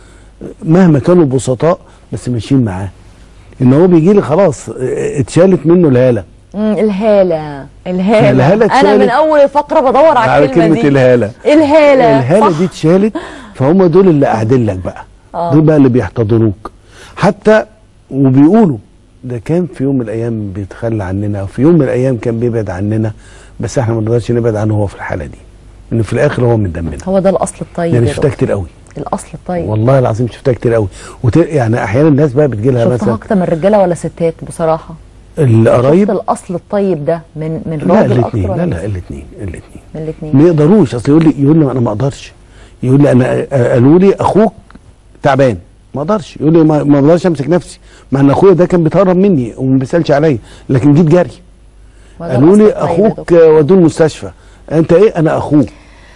مهما كانوا بسطاء بس ماشيين معاه ان هو بيجي لي خلاص اه، اتشالت منه الهاله مم، الهاله الهاله الهالة انا من اتشالت. اول الفقره بدور على, على الكلمه كلمه دي الهاله الهاله الهاله صح. دي اتشالت فهم دول اللي قاعدين لك بقى آه. دول بقى اللي بيحتضنوك حتى وبيقولوا ده كان في يوم من الايام بيتخلى عننا وفي يوم من الايام كان بيبعد عننا بس احنا ما نقدرش نبعد عنه هو في الحاله دي انه في الاخر هو من دمنا هو ده الاصل الطيب يعني يا شفتها دكتور. كتير قوي الاصل الطيب والله العظيم شفتها كتير قوي وت... يعني احيانا الناس بقى بتجي لها شفتها مثلا اكتر من رجاله ولا ستات بصراحه القرايب شفت الاصل الطيب ده من من لا راجل الاثنين اكتر لا ولا لا الاثنين الاثنين من الاثنين ما يقدروش اصل يقول لي يقول لي انا ما اقدرش يقول لي انا قالوا لي اخوك تعبان ما اقدرش يقول لي ما ما اقدرش امسك نفسي مع ان اخويا ده كان بيتهرب مني وما بيسالش عليا لكن جيت جري قالوا لي اخوك ودوه المستشفى انت ايه انا اخوك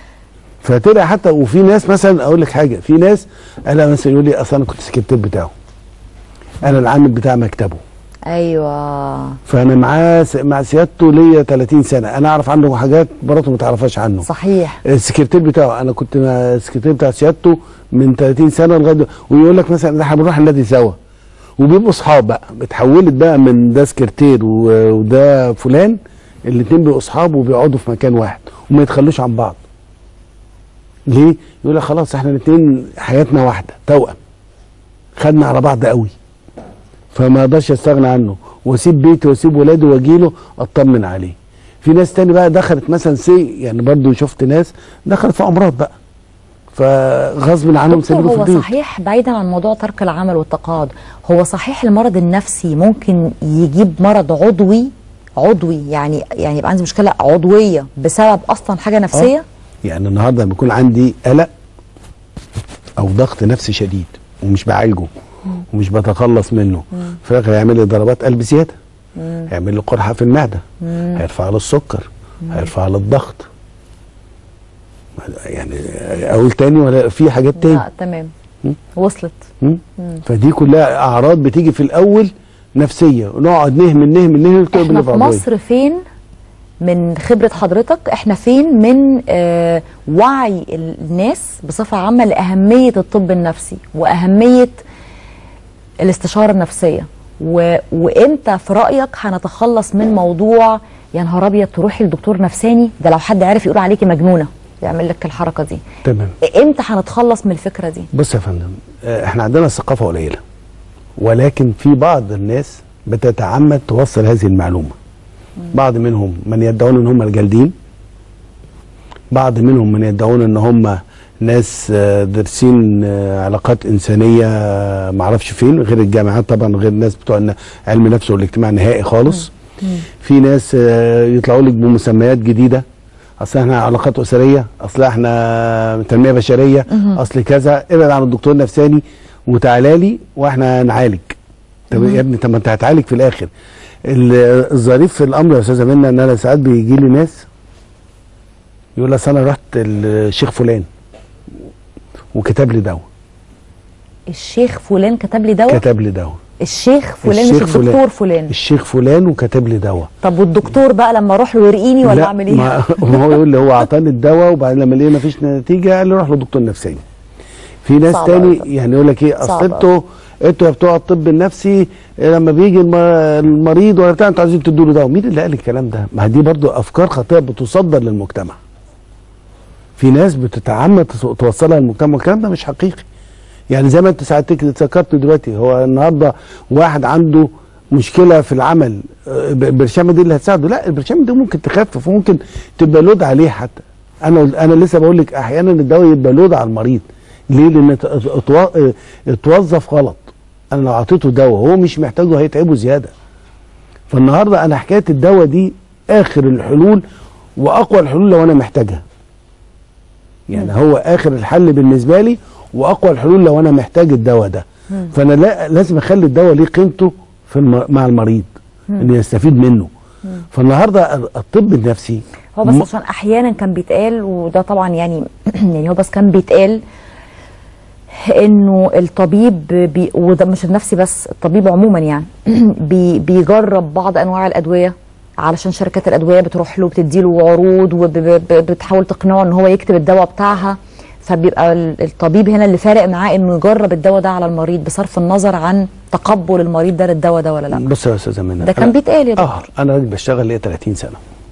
فتلاقي حتى وفي ناس مثلا اقول لك حاجه في ناس انا مثلا يقول لي اصل انا كنت سكرتير بتاعه انا العامل بتاع مكتبه ايوه فانا معاه مع سيادته ليا 30 سنه انا اعرف عنه حاجات مراته ما تعرفهاش عنه صحيح السكرتير بتاعه انا كنت مع السكرتير بتاع سيادته من 30 سنه لغايه دل- ويقول لك مثلا ده احنا بنروح النادي سوا وبيبقوا اصحاب بقى اتحولت بقى من ده سكرتير و- وده فلان الاتنين بيبقوا اصحاب وبيقعدوا في مكان واحد وما يتخلوش عن بعض ليه يقول لك خلاص احنا الاتنين حياتنا واحده توأم خدنا على بعض قوي فما اقدرش استغنى عنه واسيب بيتي واسيب ولادي واجيله اطمن عليه في ناس تاني بقى دخلت مثلا سي يعني برضو شفت ناس دخلت في امراض بقى فغصب عنهم دكتور سيبوا في هو البيت صحيح بعيدا عن موضوع ترك العمل والتقاعد هو صحيح المرض النفسي ممكن يجيب مرض عضوي عضوي يعني يعني يبقى عندي مشكله عضويه بسبب اصلا حاجه نفسيه يعني النهارده لما يكون عندي قلق او ضغط نفسي شديد ومش بعالجه ومش بتخلص منه في الاخر هيعمل لي ضربات قلب زياده هيعمل لي قرحه في المعده هيرفع لي السكر هيرفع لي الضغط يعني اقول تاني ولا في حاجات تاني لا تمام وصلت مم؟ فدي كلها اعراض بتيجي في الاول نفسيه ونقعد نهمل نهمل نهمل احنا تقبل في مصر فين من خبرة حضرتك احنا فين من آه وعي الناس بصفة عامة لأهمية الطب النفسي وأهمية الاستشارة النفسية و... وامتى في رأيك هنتخلص من موضوع يا نهار أبيض تروحي لدكتور نفساني ده لو حد عارف يقول عليكي مجنونة يعمل لك الحركة دي تمام امتى هنتخلص من الفكرة دي بص يا فندم آه، احنا عندنا الثقافه قليله ولكن في بعض الناس بتتعمد توصل هذه المعلومه بعض منهم من يدعون ان هم الجالدين بعض منهم من يدعون ان هم ناس آه، دارسين آه، علاقات انسانيه آه، معرفش فين غير الجامعات طبعا غير الناس بتوع الن- علم النفس والاجتماع نهائي خالص في ناس آه، يطلعوا لك بمسميات جديده اصل احنا علاقات اسريه اصل احنا تنميه بشريه اصل كذا ابعد عن الدكتور النفساني وتعالى لي واحنا نعالج طب يا ابني طب ما انت هتعالج في الاخر ال- الظريف في الامر يا استاذه منى ان انا ساعات بيجي لي ناس يقول لي اصل انا رحت الشيخ فلان وكتب لي دواء الشيخ فلان كتب لي دواء كتب لي دواء الشيخ فلان مش الشيخ الدكتور فلان الشيخ فلان وكتب لي دواء طب والدكتور بقى لما اروح له يرقيني ولا لا، اعمل ايه ما ما هو يقول لي هو اعطاني الدواء وبعدين لما لقي مفيش نتيجه قال لي روح لدكتور نفساني في ناس صعب تاني أوي. يعني يقول لك ايه صعب اصل انتوا انتوا يا بتوع الطب النفسي لما بيجي الم- المريض ولا بتاع انتوا عايزين تدوا له دواء مين اللي قال الكلام ده ما دي برضو افكار خاطئه بتصدر للمجتمع في ناس بتتعمد تص- توصلها للمجتمع والكلام ده مش حقيقي يعني زي ما انت ساعتك ذكرت دلوقتي هو النهارده واحد عنده مشكله في العمل آه، ب- البرشامه دي اللي هتساعده لا البرشامه دي ممكن تخفف وممكن تبقى لود عليه حتى انا انا لسه بقول لك احيانا الدواء يبقى لود على المريض ليه لان ات- اتو- اه، اتوظف غلط انا لو اعطيته دواء هو مش محتاجه هيتعبه زياده فالنهارده انا حكايه الدواء دي اخر الحلول واقوى الحلول لو انا محتاجها يعني هو اخر الحل بالنسبه لي واقوى الحلول لو انا محتاج الدواء ده فانا لا لازم اخلي الدواء ليه قيمته في الم... مع المريض انه يستفيد منه فالنهارده الطب النفسي هو بس م- عشان احيانا كان بيتقال وده طبعا يعني يعني هو بس كان بيتقال انه الطبيب بي وده مش النفسي بس الطبيب عموما يعني بي بيجرب بعض انواع الادويه علشان شركات الادويه بتروح له بتديله عروض وبتحاول تقنعه ان هو يكتب الدواء بتاعها فبيبقى ال- الطبيب هنا اللي فارق معاه انه يجرب الدواء ده على المريض بصرف النظر عن تقبل المريض ده للدواء ده ولا لا بص يا استاذه منى ده كان أنا- بيتقال يا دكتور. اه انا راجل بشتغل ليا 30 سنه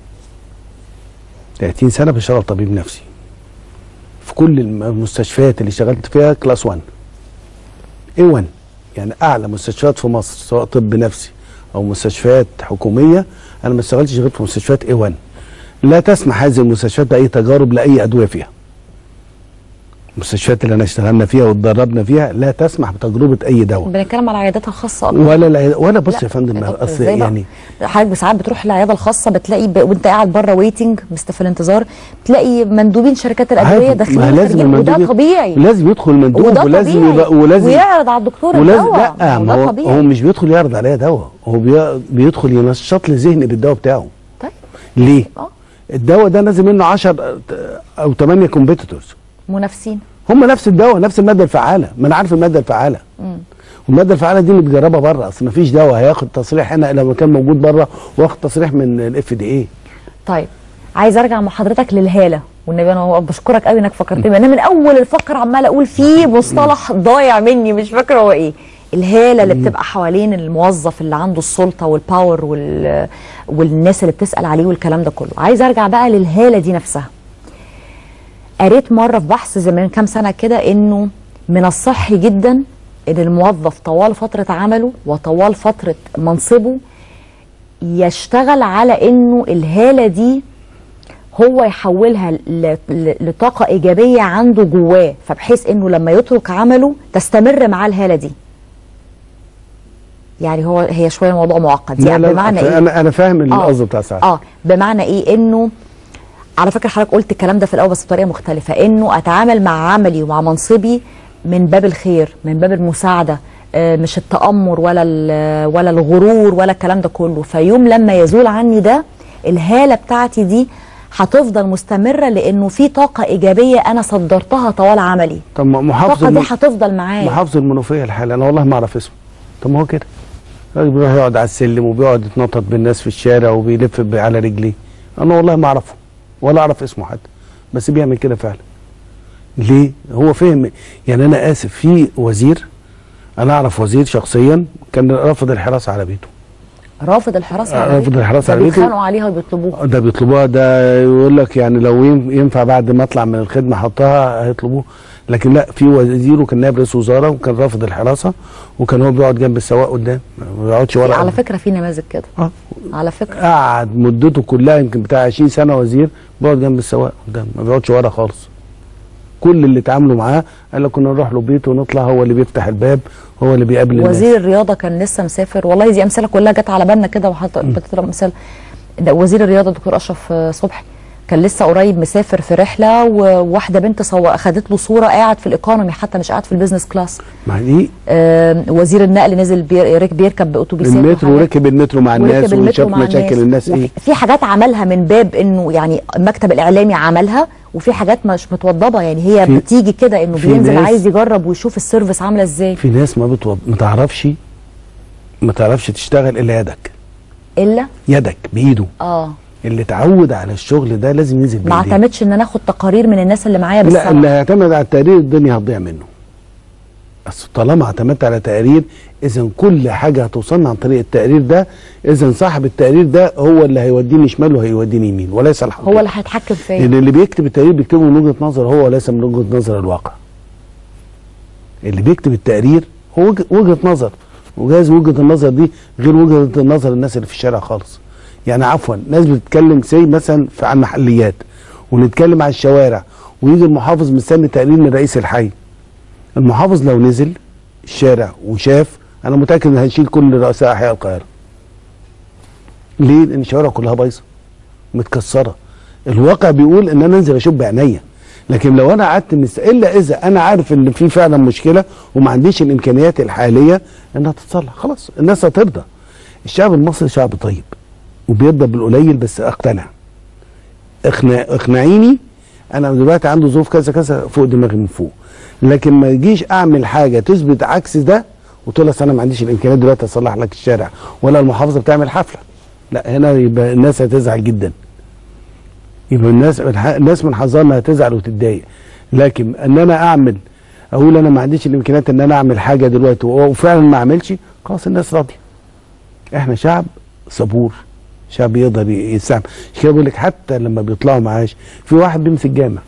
30 سنه بشتغل طبيب نفسي في كل الم- المستشفيات اللي اشتغلت فيها كلاس 1 اي 1 يعني اعلى مستشفيات في مصر سواء طب نفسي او مستشفيات حكوميه انا ما اشتغلتش غير في مستشفيات اي 1 لا تسمح هذه المستشفيات باي تجارب لاي ادويه فيها المستشفيات اللي انا اشتغلنا فيها واتدربنا فيها لا تسمح بتجربه اي دواء بنتكلم على عياداتها الخاصه أكتر. ولا العيادة- ولا بص لا، يا فندم دكتور، اصل إزاي بقى؟ يعني حضرتك ساعات بتروح العياده الخاصه بتلاقي ب... وانت قاعد بره ويتنج مست في الانتظار تلاقي مندوبين شركات الادويه عادي، داخلين ما لازم وخارجين، وده المندوب- طبيعي لازم يدخل مندوب وده ولازم طبيعي يبقى ولازم ويعرض على الدكتور ولازم الدواء لا ما وده هو, طبيعي هو مش بيدخل يعرض عليا دواء هو بي- بيدخل ينشط لي ذهني بالدواء بتاعه طيب ليه؟ اه الدواء ده نازل منه 10 او 8 كومبيتيتورز منافسين هم نفس الدواء نفس الماده الفعاله ما انا عارف الماده الفعاله والماده الفعاله دي اللي بتجربها بره اصل ما فيش دواء هياخد تصريح هنا الا لما كان موجود بره واخد تصريح من الاف دي اي طيب عايز ارجع مع حضرتك للهاله والنبي انا بشكرك قوي انك فكرتني انا من اول الفقره عماله اقول فيه مصطلح ضايع مني مش فاكره هو ايه الهاله اللي بتبقى حوالين الموظف اللي عنده السلطه والباور وال... والناس اللي بتسال عليه والكلام ده كله عايز ارجع بقى للهاله دي نفسها قريت مره في بحث زمان كام سنه كده انه من الصحي جدا ان الموظف طوال فتره عمله وطوال فتره منصبه يشتغل على انه الهاله دي هو يحولها ل- ل- لطاقه ايجابيه عنده جواه فبحيث انه لما يترك عمله تستمر معاه الهاله دي يعني هو هي شويه موضوع معقد لا يعني لا بمعنى لا ايه انا انا فاهم آه. القصد بتاع سعد اه بمعنى ايه انه على فكره حضرتك قلت الكلام ده في الاول بس بطريقه مختلفه انه اتعامل مع عملي ومع منصبي من باب الخير من باب المساعده آه، مش التامر ولا ال- ولا الغرور ولا الكلام ده كله فيوم لما يزول عني ده الهاله بتاعتي دي هتفضل مستمره لانه في طاقه ايجابيه انا صدرتها طوال عملي طب ما محافظ الطاقه دي الم- هتفضل معايا محافظ المنوفيه الحالي انا والله ما اعرف اسمه طب ما هو كده راجل بيروح يقعد على السلم وبيقعد يتنطط بالناس في الشارع وبيلف ب- على رجليه انا والله ما اعرفه ولا اعرف اسمه حتى بس بيعمل كده فعلا ليه هو فهم يعني انا اسف في وزير انا اعرف وزير شخصيا كان رافض الحراسه على بيته رافض الحراسه آه، على رافض بيته. الحراسة ده على بيته. بيتخانقوا عليها وبيطلبوها ده بيطلبوها ده يقول لك يعني لو ين- ينفع بعد ما اطلع من الخدمه احطها هيطلبوه لكن لا في وزير وكان نائب رئيس وزاره وكان رافض الحراسه وكان هو بيقعد جنب السواق قدام ما بيقعدش ورا على فكره في نماذج كده اه على فكره قعد مدته كلها يمكن بتاع 20 سنه وزير بيقعد جنب السواق قدام ما بيقعدش ورا خالص كل اللي اتعاملوا معاه قال لك كنا نروح له بيته ونطلع هو اللي بيفتح الباب هو اللي بيقابل الناس وزير الرياضه كان لسه مسافر والله دي امثله كلها جت على بالنا كده وحط بتضرب مثال ده وزير الرياضه الدكتور اشرف آه، صبحي كان لسه قريب مسافر في رحله وواحده بنت صور اخدت له صوره قاعد في الايكونومي حتى مش قاعد في البيزنس كلاس ما دي آه وزير النقل نزل بير بيركب باوتوبيسات المترو وحاجات. وركب المترو مع الناس وركب المترو وشاف مع مشاكل الناس وفي- ايه في حاجات عملها من باب انه يعني المكتب الاعلامي عملها وفي حاجات مش متوضبه يعني هي في- بتيجي كده انه في بينزل ناس- عايز يجرب ويشوف السيرفيس عامله ازاي في ناس ما بتوض... ما تعرفش ما تعرفش تشتغل الا يدك الا يدك بايده اه اللي اتعود على الشغل ده لازم ينزل ما بايديه اعتمدش ان انا اخد تقارير من الناس اللي معايا لا بالسمع اللي هيعتمد على التقرير الدنيا هتضيع منه بس طالما اعتمدت على تقرير اذا كل حاجه هتوصلنا عن طريق التقرير ده اذا صاحب التقرير ده هو اللي هيوديني شمال وهيوديني يمين وليس الحقيقه هو اللي هيتحكم فيا لان اللي بيكتب التقرير بيكتبه من وجهه نظر هو وليس من وجهه نظر الواقع اللي بيكتب التقرير هو وجه- وجهه نظر وجايز وجهه النظر دي غير وجهه النظر الناس اللي في الشارع خالص يعني عفوا ناس بتتكلم سي مثلا في عن محليات ونتكلم عن الشوارع ويجي المحافظ مستني تقرير من رئيس الحي المحافظ لو نزل الشارع وشاف انا متاكد ان هنشيل كل رؤساء احياء القاهره ليه لان الشوارع كلها بايظه متكسره الواقع بيقول ان انا انزل اشوف بعينيا لكن لو انا قعدت مست... الا اذا انا عارف ان في فعلا مشكله وما عنديش الامكانيات الحاليه انها تتصلح خلاص الناس هترضى الشعب المصري شعب طيب وبيرضى بالقليل بس اقتنع اقنع اقنعيني انا دلوقتي عنده ظروف كذا كذا فوق دماغي من فوق لكن ما يجيش اعمل حاجه تثبت عكس ده وتقول لي انا ما عنديش الامكانيات دلوقتي اصلح لك الشارع ولا المحافظه بتعمل حفله لا هنا يبقى الناس هتزعل جدا يبقى الناس الناس من حظها انها تزعل وتتضايق لكن ان انا اعمل اقول انا ما عنديش الامكانيات ان انا اعمل حاجه دلوقتي وفعلا ما اعملش خلاص الناس راضيه احنا شعب صبور شعب يقدر يستعمل عشان كده بقول لك حتى لما بيطلعوا معاش في واحد بيمسك جامع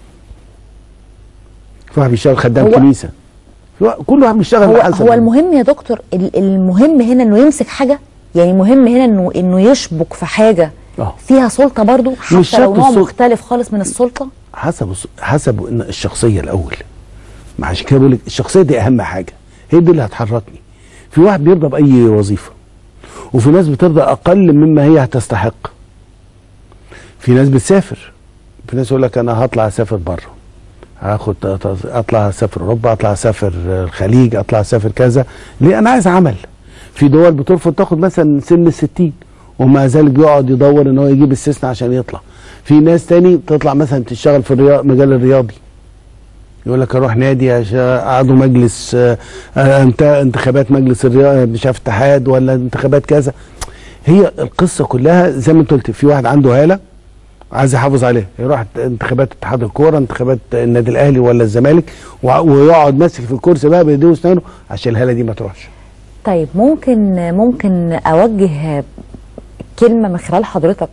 في واحد بيشتغل خدام هو- كنيسه في وا- كل واحد بيشتغل هو على حسب هو المهم يا دكتور ال- المهم هنا انه يمسك حاجه يعني مهم هنا انه انه يشبك في حاجه اه فيها سلطه برضو مش حتى لو شرط نوع السلطة. مختلف خالص من السلطه حسب الص- حسب إن الشخصيه الاول ما عشان كده بقول لك الشخصيه دي اهم حاجه هي دي اللي هتحركني في واحد بيرضى باي وظيفه وفي ناس بترضى اقل مما هي هتستحق في ناس بتسافر في ناس يقول لك انا هطلع اسافر بره هاخد اطلع اسافر اوروبا اطلع اسافر الخليج اطلع اسافر كذا ليه انا عايز عمل في دول بترفض تاخد مثلا سن الستين ومع ذلك يقعد يدور ان هو يجيب استثناء عشان يطلع في ناس تاني تطلع مثلا تشتغل في الرياض مجال الرياضي يقول لك اروح نادي عشان اقعدوا مجلس آه، آه، انت انتخابات مجلس الرياضه مش عارف اتحاد ولا انتخابات كذا هي القصه كلها زي ما انت قلت في واحد عنده هاله عايز يحافظ عليها يروح انتخابات اتحاد الكوره انتخابات النادي الاهلي ولا الزمالك وع- ويقعد ماسك في الكرسي بقى بايديه واسنانه عشان الهاله دي ما تروحش طيب ممكن ممكن اوجه كلمه من خلال حضرتك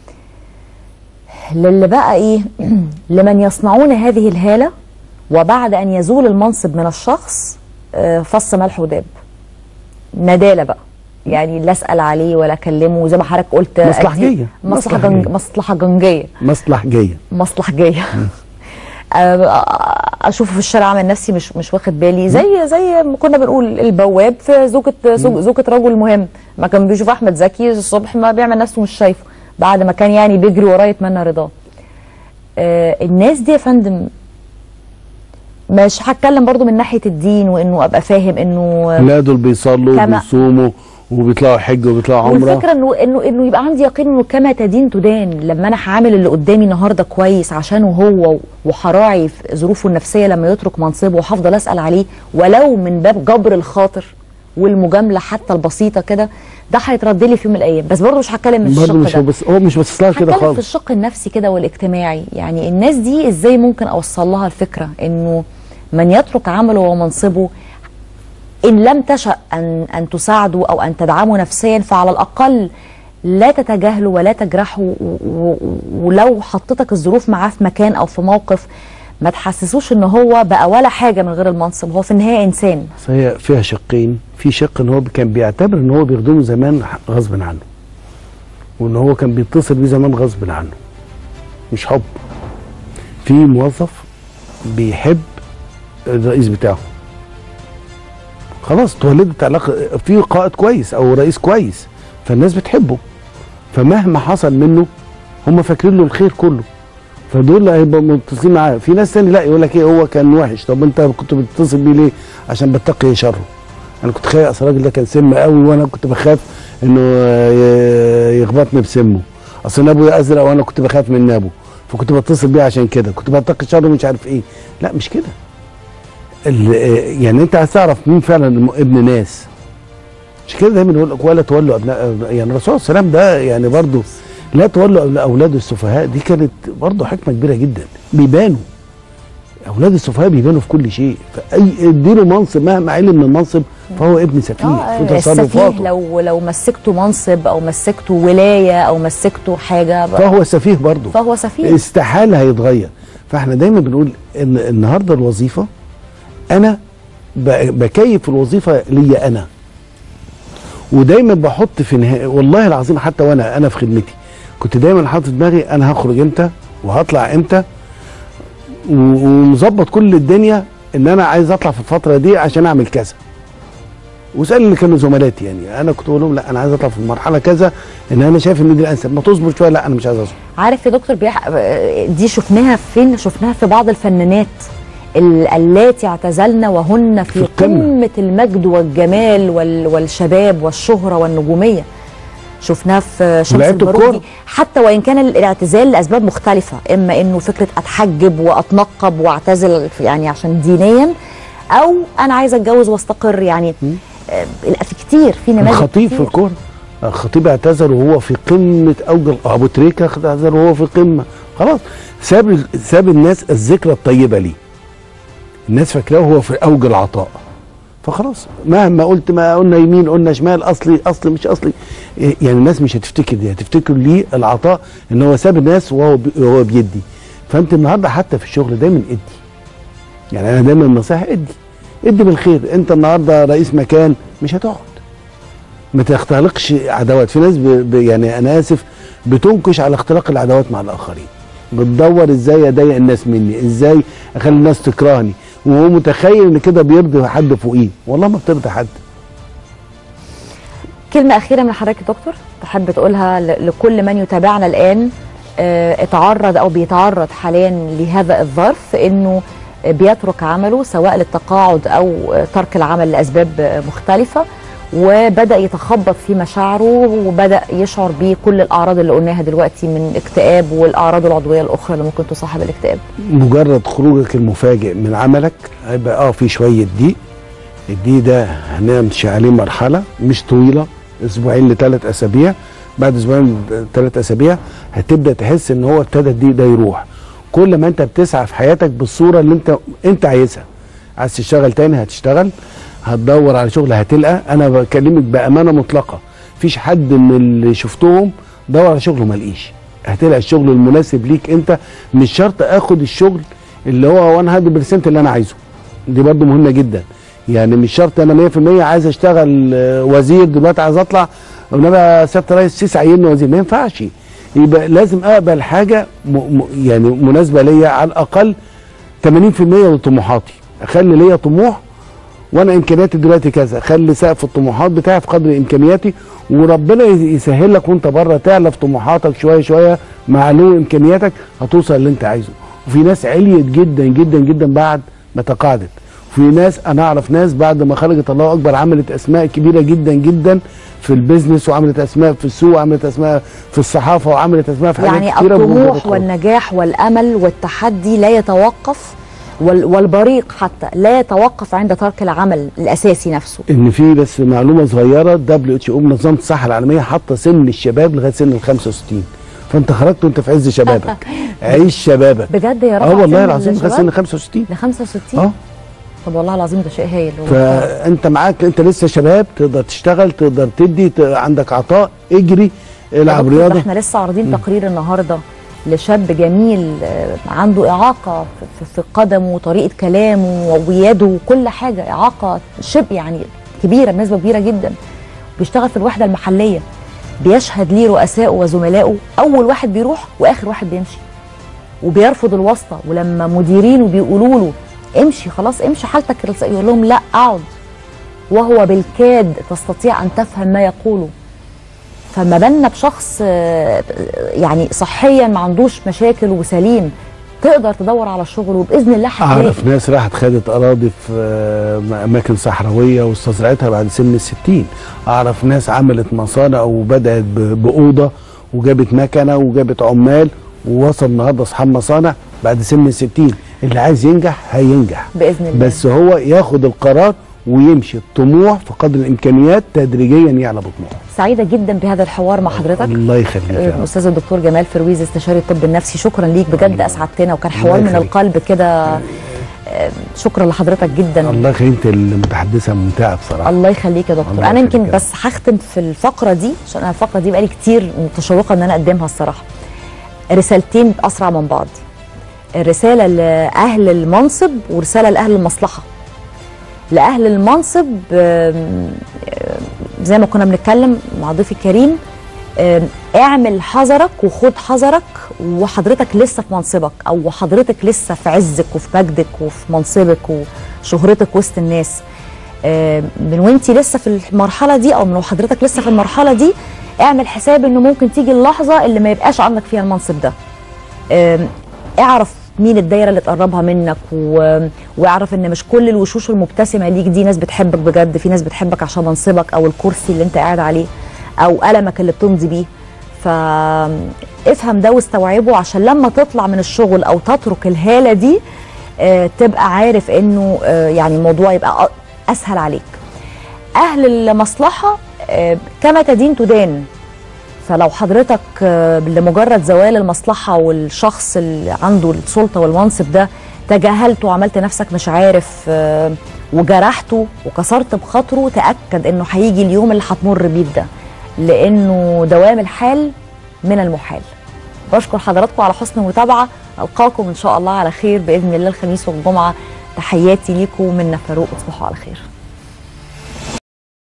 للي بقى ايه لمن يصنعون هذه الهاله وبعد ان يزول المنصب من الشخص آه، فص ملح وداب ندالة بقى يعني لا اسال عليه ولا اكلمه زي ما حضرتك قلت مصلحجية. أدي- مصلحه مصلحجية. جنج مصلحه جنجيه مصلح جايه مصلحجيه آه، اشوفه في الشارع عامل نفسي مش مش واخد بالي زي زي ما كنا بنقول البواب في زوجة زوج- زوجة رجل مهم ما كان بيشوف احمد زكي الصبح ما بيعمل نفسه مش شايفه بعد ما كان يعني بيجري وراه يتمنى رضاه آه، الناس دي يا فندم مش هتكلم برضو من ناحيه الدين وانه ابقى فاهم انه لا دول بيصلوا كما- وبيصوموا وبيطلعوا حج وبيطلعوا عمره والفكره انه انه انه يبقى عندي يقين انه كما تدين تدان لما انا هعامل اللي قدامي النهارده كويس عشانه هو وهراعي في ظروفه النفسيه لما يترك منصبه وهفضل اسال عليه ولو من باب جبر الخاطر والمجامله حتى البسيطه كده ده هيترد لي في يوم من الايام بس برضه مش هتكلم من برضه الشق مش ده هو بس هو مش بس كده هتكلم في خالص الشق النفسي كده والاجتماعي يعني الناس دي ازاي ممكن اوصل لها الفكره انه من يترك عمله ومنصبه ان لم تشأ ان ان تساعده او ان تدعمه نفسيا فعلى الاقل لا تتجاهله ولا تجرحه و- و- ولو حطتك الظروف معاه في مكان او في موقف ما تحسسوش ان هو بقى ولا حاجه من غير المنصب هو في النهايه انسان بس هي فيها شقين في شق ان هو كان بيعتبر ان هو بيخدمه زمان غصب عنه وان هو كان بيتصل بيه زمان غصب عنه مش حب في موظف بيحب الرئيس بتاعه خلاص تولدت علاقه في قائد كويس او رئيس كويس فالناس بتحبه فمهما حصل منه هم فاكرين له الخير كله فدول هيبقوا متصلين معاه في ناس تاني لا يقول لك ايه هو كان وحش طب انت كنت بتتصل بيه ليه عشان بتقي شره انا كنت خايف اصل الراجل ده كان سم قوي وانا كنت بخاف انه ي- يخبطني بسمه اصل نابه ازرق وانا كنت بخاف من نابه فكنت بتصل بيه عشان كده كنت بتقي شره مش عارف ايه لا مش كده ال- يعني انت عايز تعرف مين فعلا الم- ابن ناس مش كده دايما يقول لك ولا تولوا ابناء يعني الرسول صلى الله عليه وسلم ده يعني برضه لا تولوا أول- اولاد السفهاء دي كانت برضه حكمه كبيره جدا بيبانوا اولاد السفهاء بيبانوا في كل شيء فاي اديله منصب مهما علم من المنصب فهو ابن سفيه في السفيه تصرفاته لو لو مسكته منصب او مسكته ولايه او مسكته حاجه بقى فهو سفيه برضه فهو سفيه استحاله هيتغير فاحنا دايما بنقول ان النهارده الوظيفه انا ب- بكيف الوظيفه ليا انا ودايما بحط في نهاية والله العظيم حتى وانا انا في خدمتي كنت دايما حاطط في دماغي انا هخرج امتى وهطلع امتى و- ومظبط كل الدنيا ان انا عايز اطلع في الفتره دي عشان اعمل كذا واسال اللي كانوا زملاتي يعني انا كنت بقول لهم لا انا عايز اطلع في المرحله كذا ان انا شايف ان دي الانسب ما تصبر شويه لا انا مش عايز اصبر عارف يا دكتور بيح... دي شفناها فين شفناها في بعض الفنانات ال- اللاتي اعتزلن وهن في, في القمة. قمة المجد والجمال وال... والشباب والشهرة والنجومية شفناها في شمس لعيبة البارودي الكورة. حتى وان كان الاعتزال لاسباب مختلفة اما انه فكرة اتحجب واتنقب واعتزل يعني عشان دينيا او انا عايزة اتجوز واستقر يعني آه، في كتير في نماذج الخطيب في كتير. الكوره الخطيب اعتذر وهو في قمه اوج ابو تريكه اعتذر وهو في قمه خلاص ساب ساب الناس الذكرى الطيبه ليه الناس فاكراه هو في اوج العطاء فخلاص مهما قلت ما قلنا يمين قلنا شمال اصلي اصلي مش اصلي إيه، يعني الناس مش هتفتكر دي هتفتكر ليه العطاء ان هو ساب الناس وهو بي- وهو بيدي فانت النهارده حتى في الشغل دايما ادي يعني انا دايما النصيحه ادي ادي بالخير انت النهارده رئيس مكان مش هتقعد ما تختلقش عداوات في ناس ب... ب... يعني انا اسف بتنكش على اختلاق العداوات مع الاخرين بتدور ازاي اضايق الناس مني ازاي اخلي الناس تكرهني وهو متخيل ان كده بيرضي حد فوقيه والله ما بترضي حد كلمة أخيرة من حضرتك يا دكتور تحب تقولها ل- لكل من يتابعنا الآن آه، اتعرض أو بيتعرض حاليا لهذا الظرف إنه بيترك عمله سواء للتقاعد أو آه، ترك العمل لأسباب آه، مختلفة وبدأ يتخبط في مشاعره وبدأ يشعر بكل الأعراض اللي قلناها دلوقتي من اكتئاب والأعراض العضوية الأخرى اللي ممكن تصاحب الاكتئاب مجرد خروجك المفاجئ من عملك هيبقى اه في شويه ضيق الضيق ده هنمشي عليه مرحله مش طويله اسبوعين لثلاث اسابيع بعد اسبوعين ثلاث اسابيع هتبدا تحس ان هو ابتدى الضيق ده يروح كل ما انت بتسعى في حياتك بالصوره اللي انت انت عايزها عايز تشتغل تاني هتشتغل هتدور على شغل هتلقى انا بكلمك بامانه مطلقه مفيش حد من اللي شفتهم دور على شغل وما لقيش هتلقى الشغل المناسب ليك انت مش شرط اخد الشغل اللي هو 100% اللي انا عايزه دي برضو مهمه جدا يعني مش شرط انا 100% عايز اشتغل آه، وزير دلوقتي عايز اطلع انما سياده الرئيس السيسي عيني وزير ما ينفعش يبقى لازم اقبل حاجه م م يعني مناسبه ليا على الاقل 80% من طموحاتي اخلي ليا طموح وانا امكانياتي دلوقتي كذا خلي سقف الطموحات بتاعي في قدر امكانياتي وربنا يسهل لك وانت بره تعلى في طموحاتك شويه شويه مع علو امكانياتك هتوصل اللي انت عايزه وفي ناس عليت جدا جدا جدا بعد ما تقاعدت وفي ناس انا اعرف ناس بعد ما خرجت الله اكبر عملت اسماء كبيره جدا جدا في البيزنس وعملت اسماء في السوق وعملت اسماء في الصحافه وعملت اسماء في حاجات يعني كتيره الطموح بمجرد والنجاح والامل والتحدي لا يتوقف وال- والبريق حتى لا يتوقف عند ترك العمل الاساسي نفسه ان في بس معلومه صغيره دبليو اتش او منظمه الصحه العالميه حاطه سن الشباب لغايه سن ال 65 فانت خرجت وانت في عز شبابك عيش شبابك بجد يا رفع اه والله سن العظيم لغايه الشباب؟ سن 65 ل 65 اه طب والله العظيم ده شيء هايل والله. فانت معاك انت لسه شباب تقدر تشتغل تقدر تدي ت- عندك عطاء اجري يا العب دكتور، ده رياضه احنا لسه عارضين تقرير النهارده لشاب جميل آه، عنده اعاقه في- في- في قدمه وطريقه كلامه ويده وكل حاجه اعاقه شبه يعني كبيره بنسبه كبيره جدا بيشتغل في الوحده المحليه بيشهد ليه رؤسائه وزملائه اول واحد بيروح واخر واحد بيمشي وبيرفض الواسطه ولما مديرينه بيقولوا له امشي خلاص امشي حالتك يقول لهم لا اقعد وهو بالكاد تستطيع ان تفهم ما يقوله فما بالنا بشخص آه، يعني صحيا ما عندوش مشاكل وسليم تقدر تدور على شغل وباذن الله هتلاقي اعرف ناس راحت خدت اراضي في آه، اماكن صحراويه واستزرعتها بعد سن الستين اعرف ناس عملت مصانع وبدات ب- باوضه وجابت مكنه وجابت عمال ووصل النهارده اصحاب مصانع بعد سن الستين اللي عايز ينجح هينجح باذن الله بس هو ياخد القرار ويمشي الطموح في قدر الامكانيات تدريجيا يعلى بطموحه سعيده جدا بهذا الحوار مع حضرتك الله يخليك يا رب. الاستاذ الدكتور جمال فرويز استشاري الطب النفسي شكرا ليك بجد الله- اسعدتنا وكان الله حوار من يخليك. القلب كده آه، شكرا لحضرتك جدا الله يخليك انت المتحدثه ممتعه بصراحه الله يخليك يا دكتور الله انا يمكن يخليك يا بس هختم في الفقره دي عشان انا الفقره دي بقالي كتير متشوقه ان انا اقدمها الصراحه رسالتين اسرع من بعض الرساله لاهل المنصب ورساله لاهل المصلحه لاهل المنصب آم، آم، زي ما كنا بنتكلم مع ضيفي الكريم آم، اعمل حذرك وخد حذرك وحضرتك لسه في منصبك او حضرتك لسه في عزك وفي مجدك وفي منصبك وشهرتك وسط الناس آم، من وانتي لسه في المرحله دي او من حضرتك لسه في المرحله دي اعمل حساب انه ممكن تيجي اللحظه اللي ما يبقاش عندك فيها المنصب ده آم، اعرف مين الدايره اللي تقربها منك و... واعرف ان مش كل الوشوش المبتسمه ليك دي ناس بتحبك بجد في ناس بتحبك عشان منصبك او الكرسي اللي انت قاعد عليه او قلمك اللي بتمضي بيه فافهم ده واستوعبه عشان لما تطلع من الشغل او تترك الهاله دي آه، تبقى عارف انه آه، يعني الموضوع يبقى أ- اسهل عليك اهل المصلحه آه، كما تدين تدان فلو حضرتك آه، لمجرد زوال المصلحة والشخص اللي عنده السلطة والمنصب ده تجاهلته وعملت نفسك مش عارف آه، وجرحته وكسرت بخاطره تأكد انه هيجي اليوم اللي هتمر بيه ده لانه دوام الحال من المحال بشكر حضراتكم على حسن المتابعة ألقاكم إن شاء الله على خير بإذن الله الخميس والجمعة تحياتي ليكم من فاروق تصبحوا على خير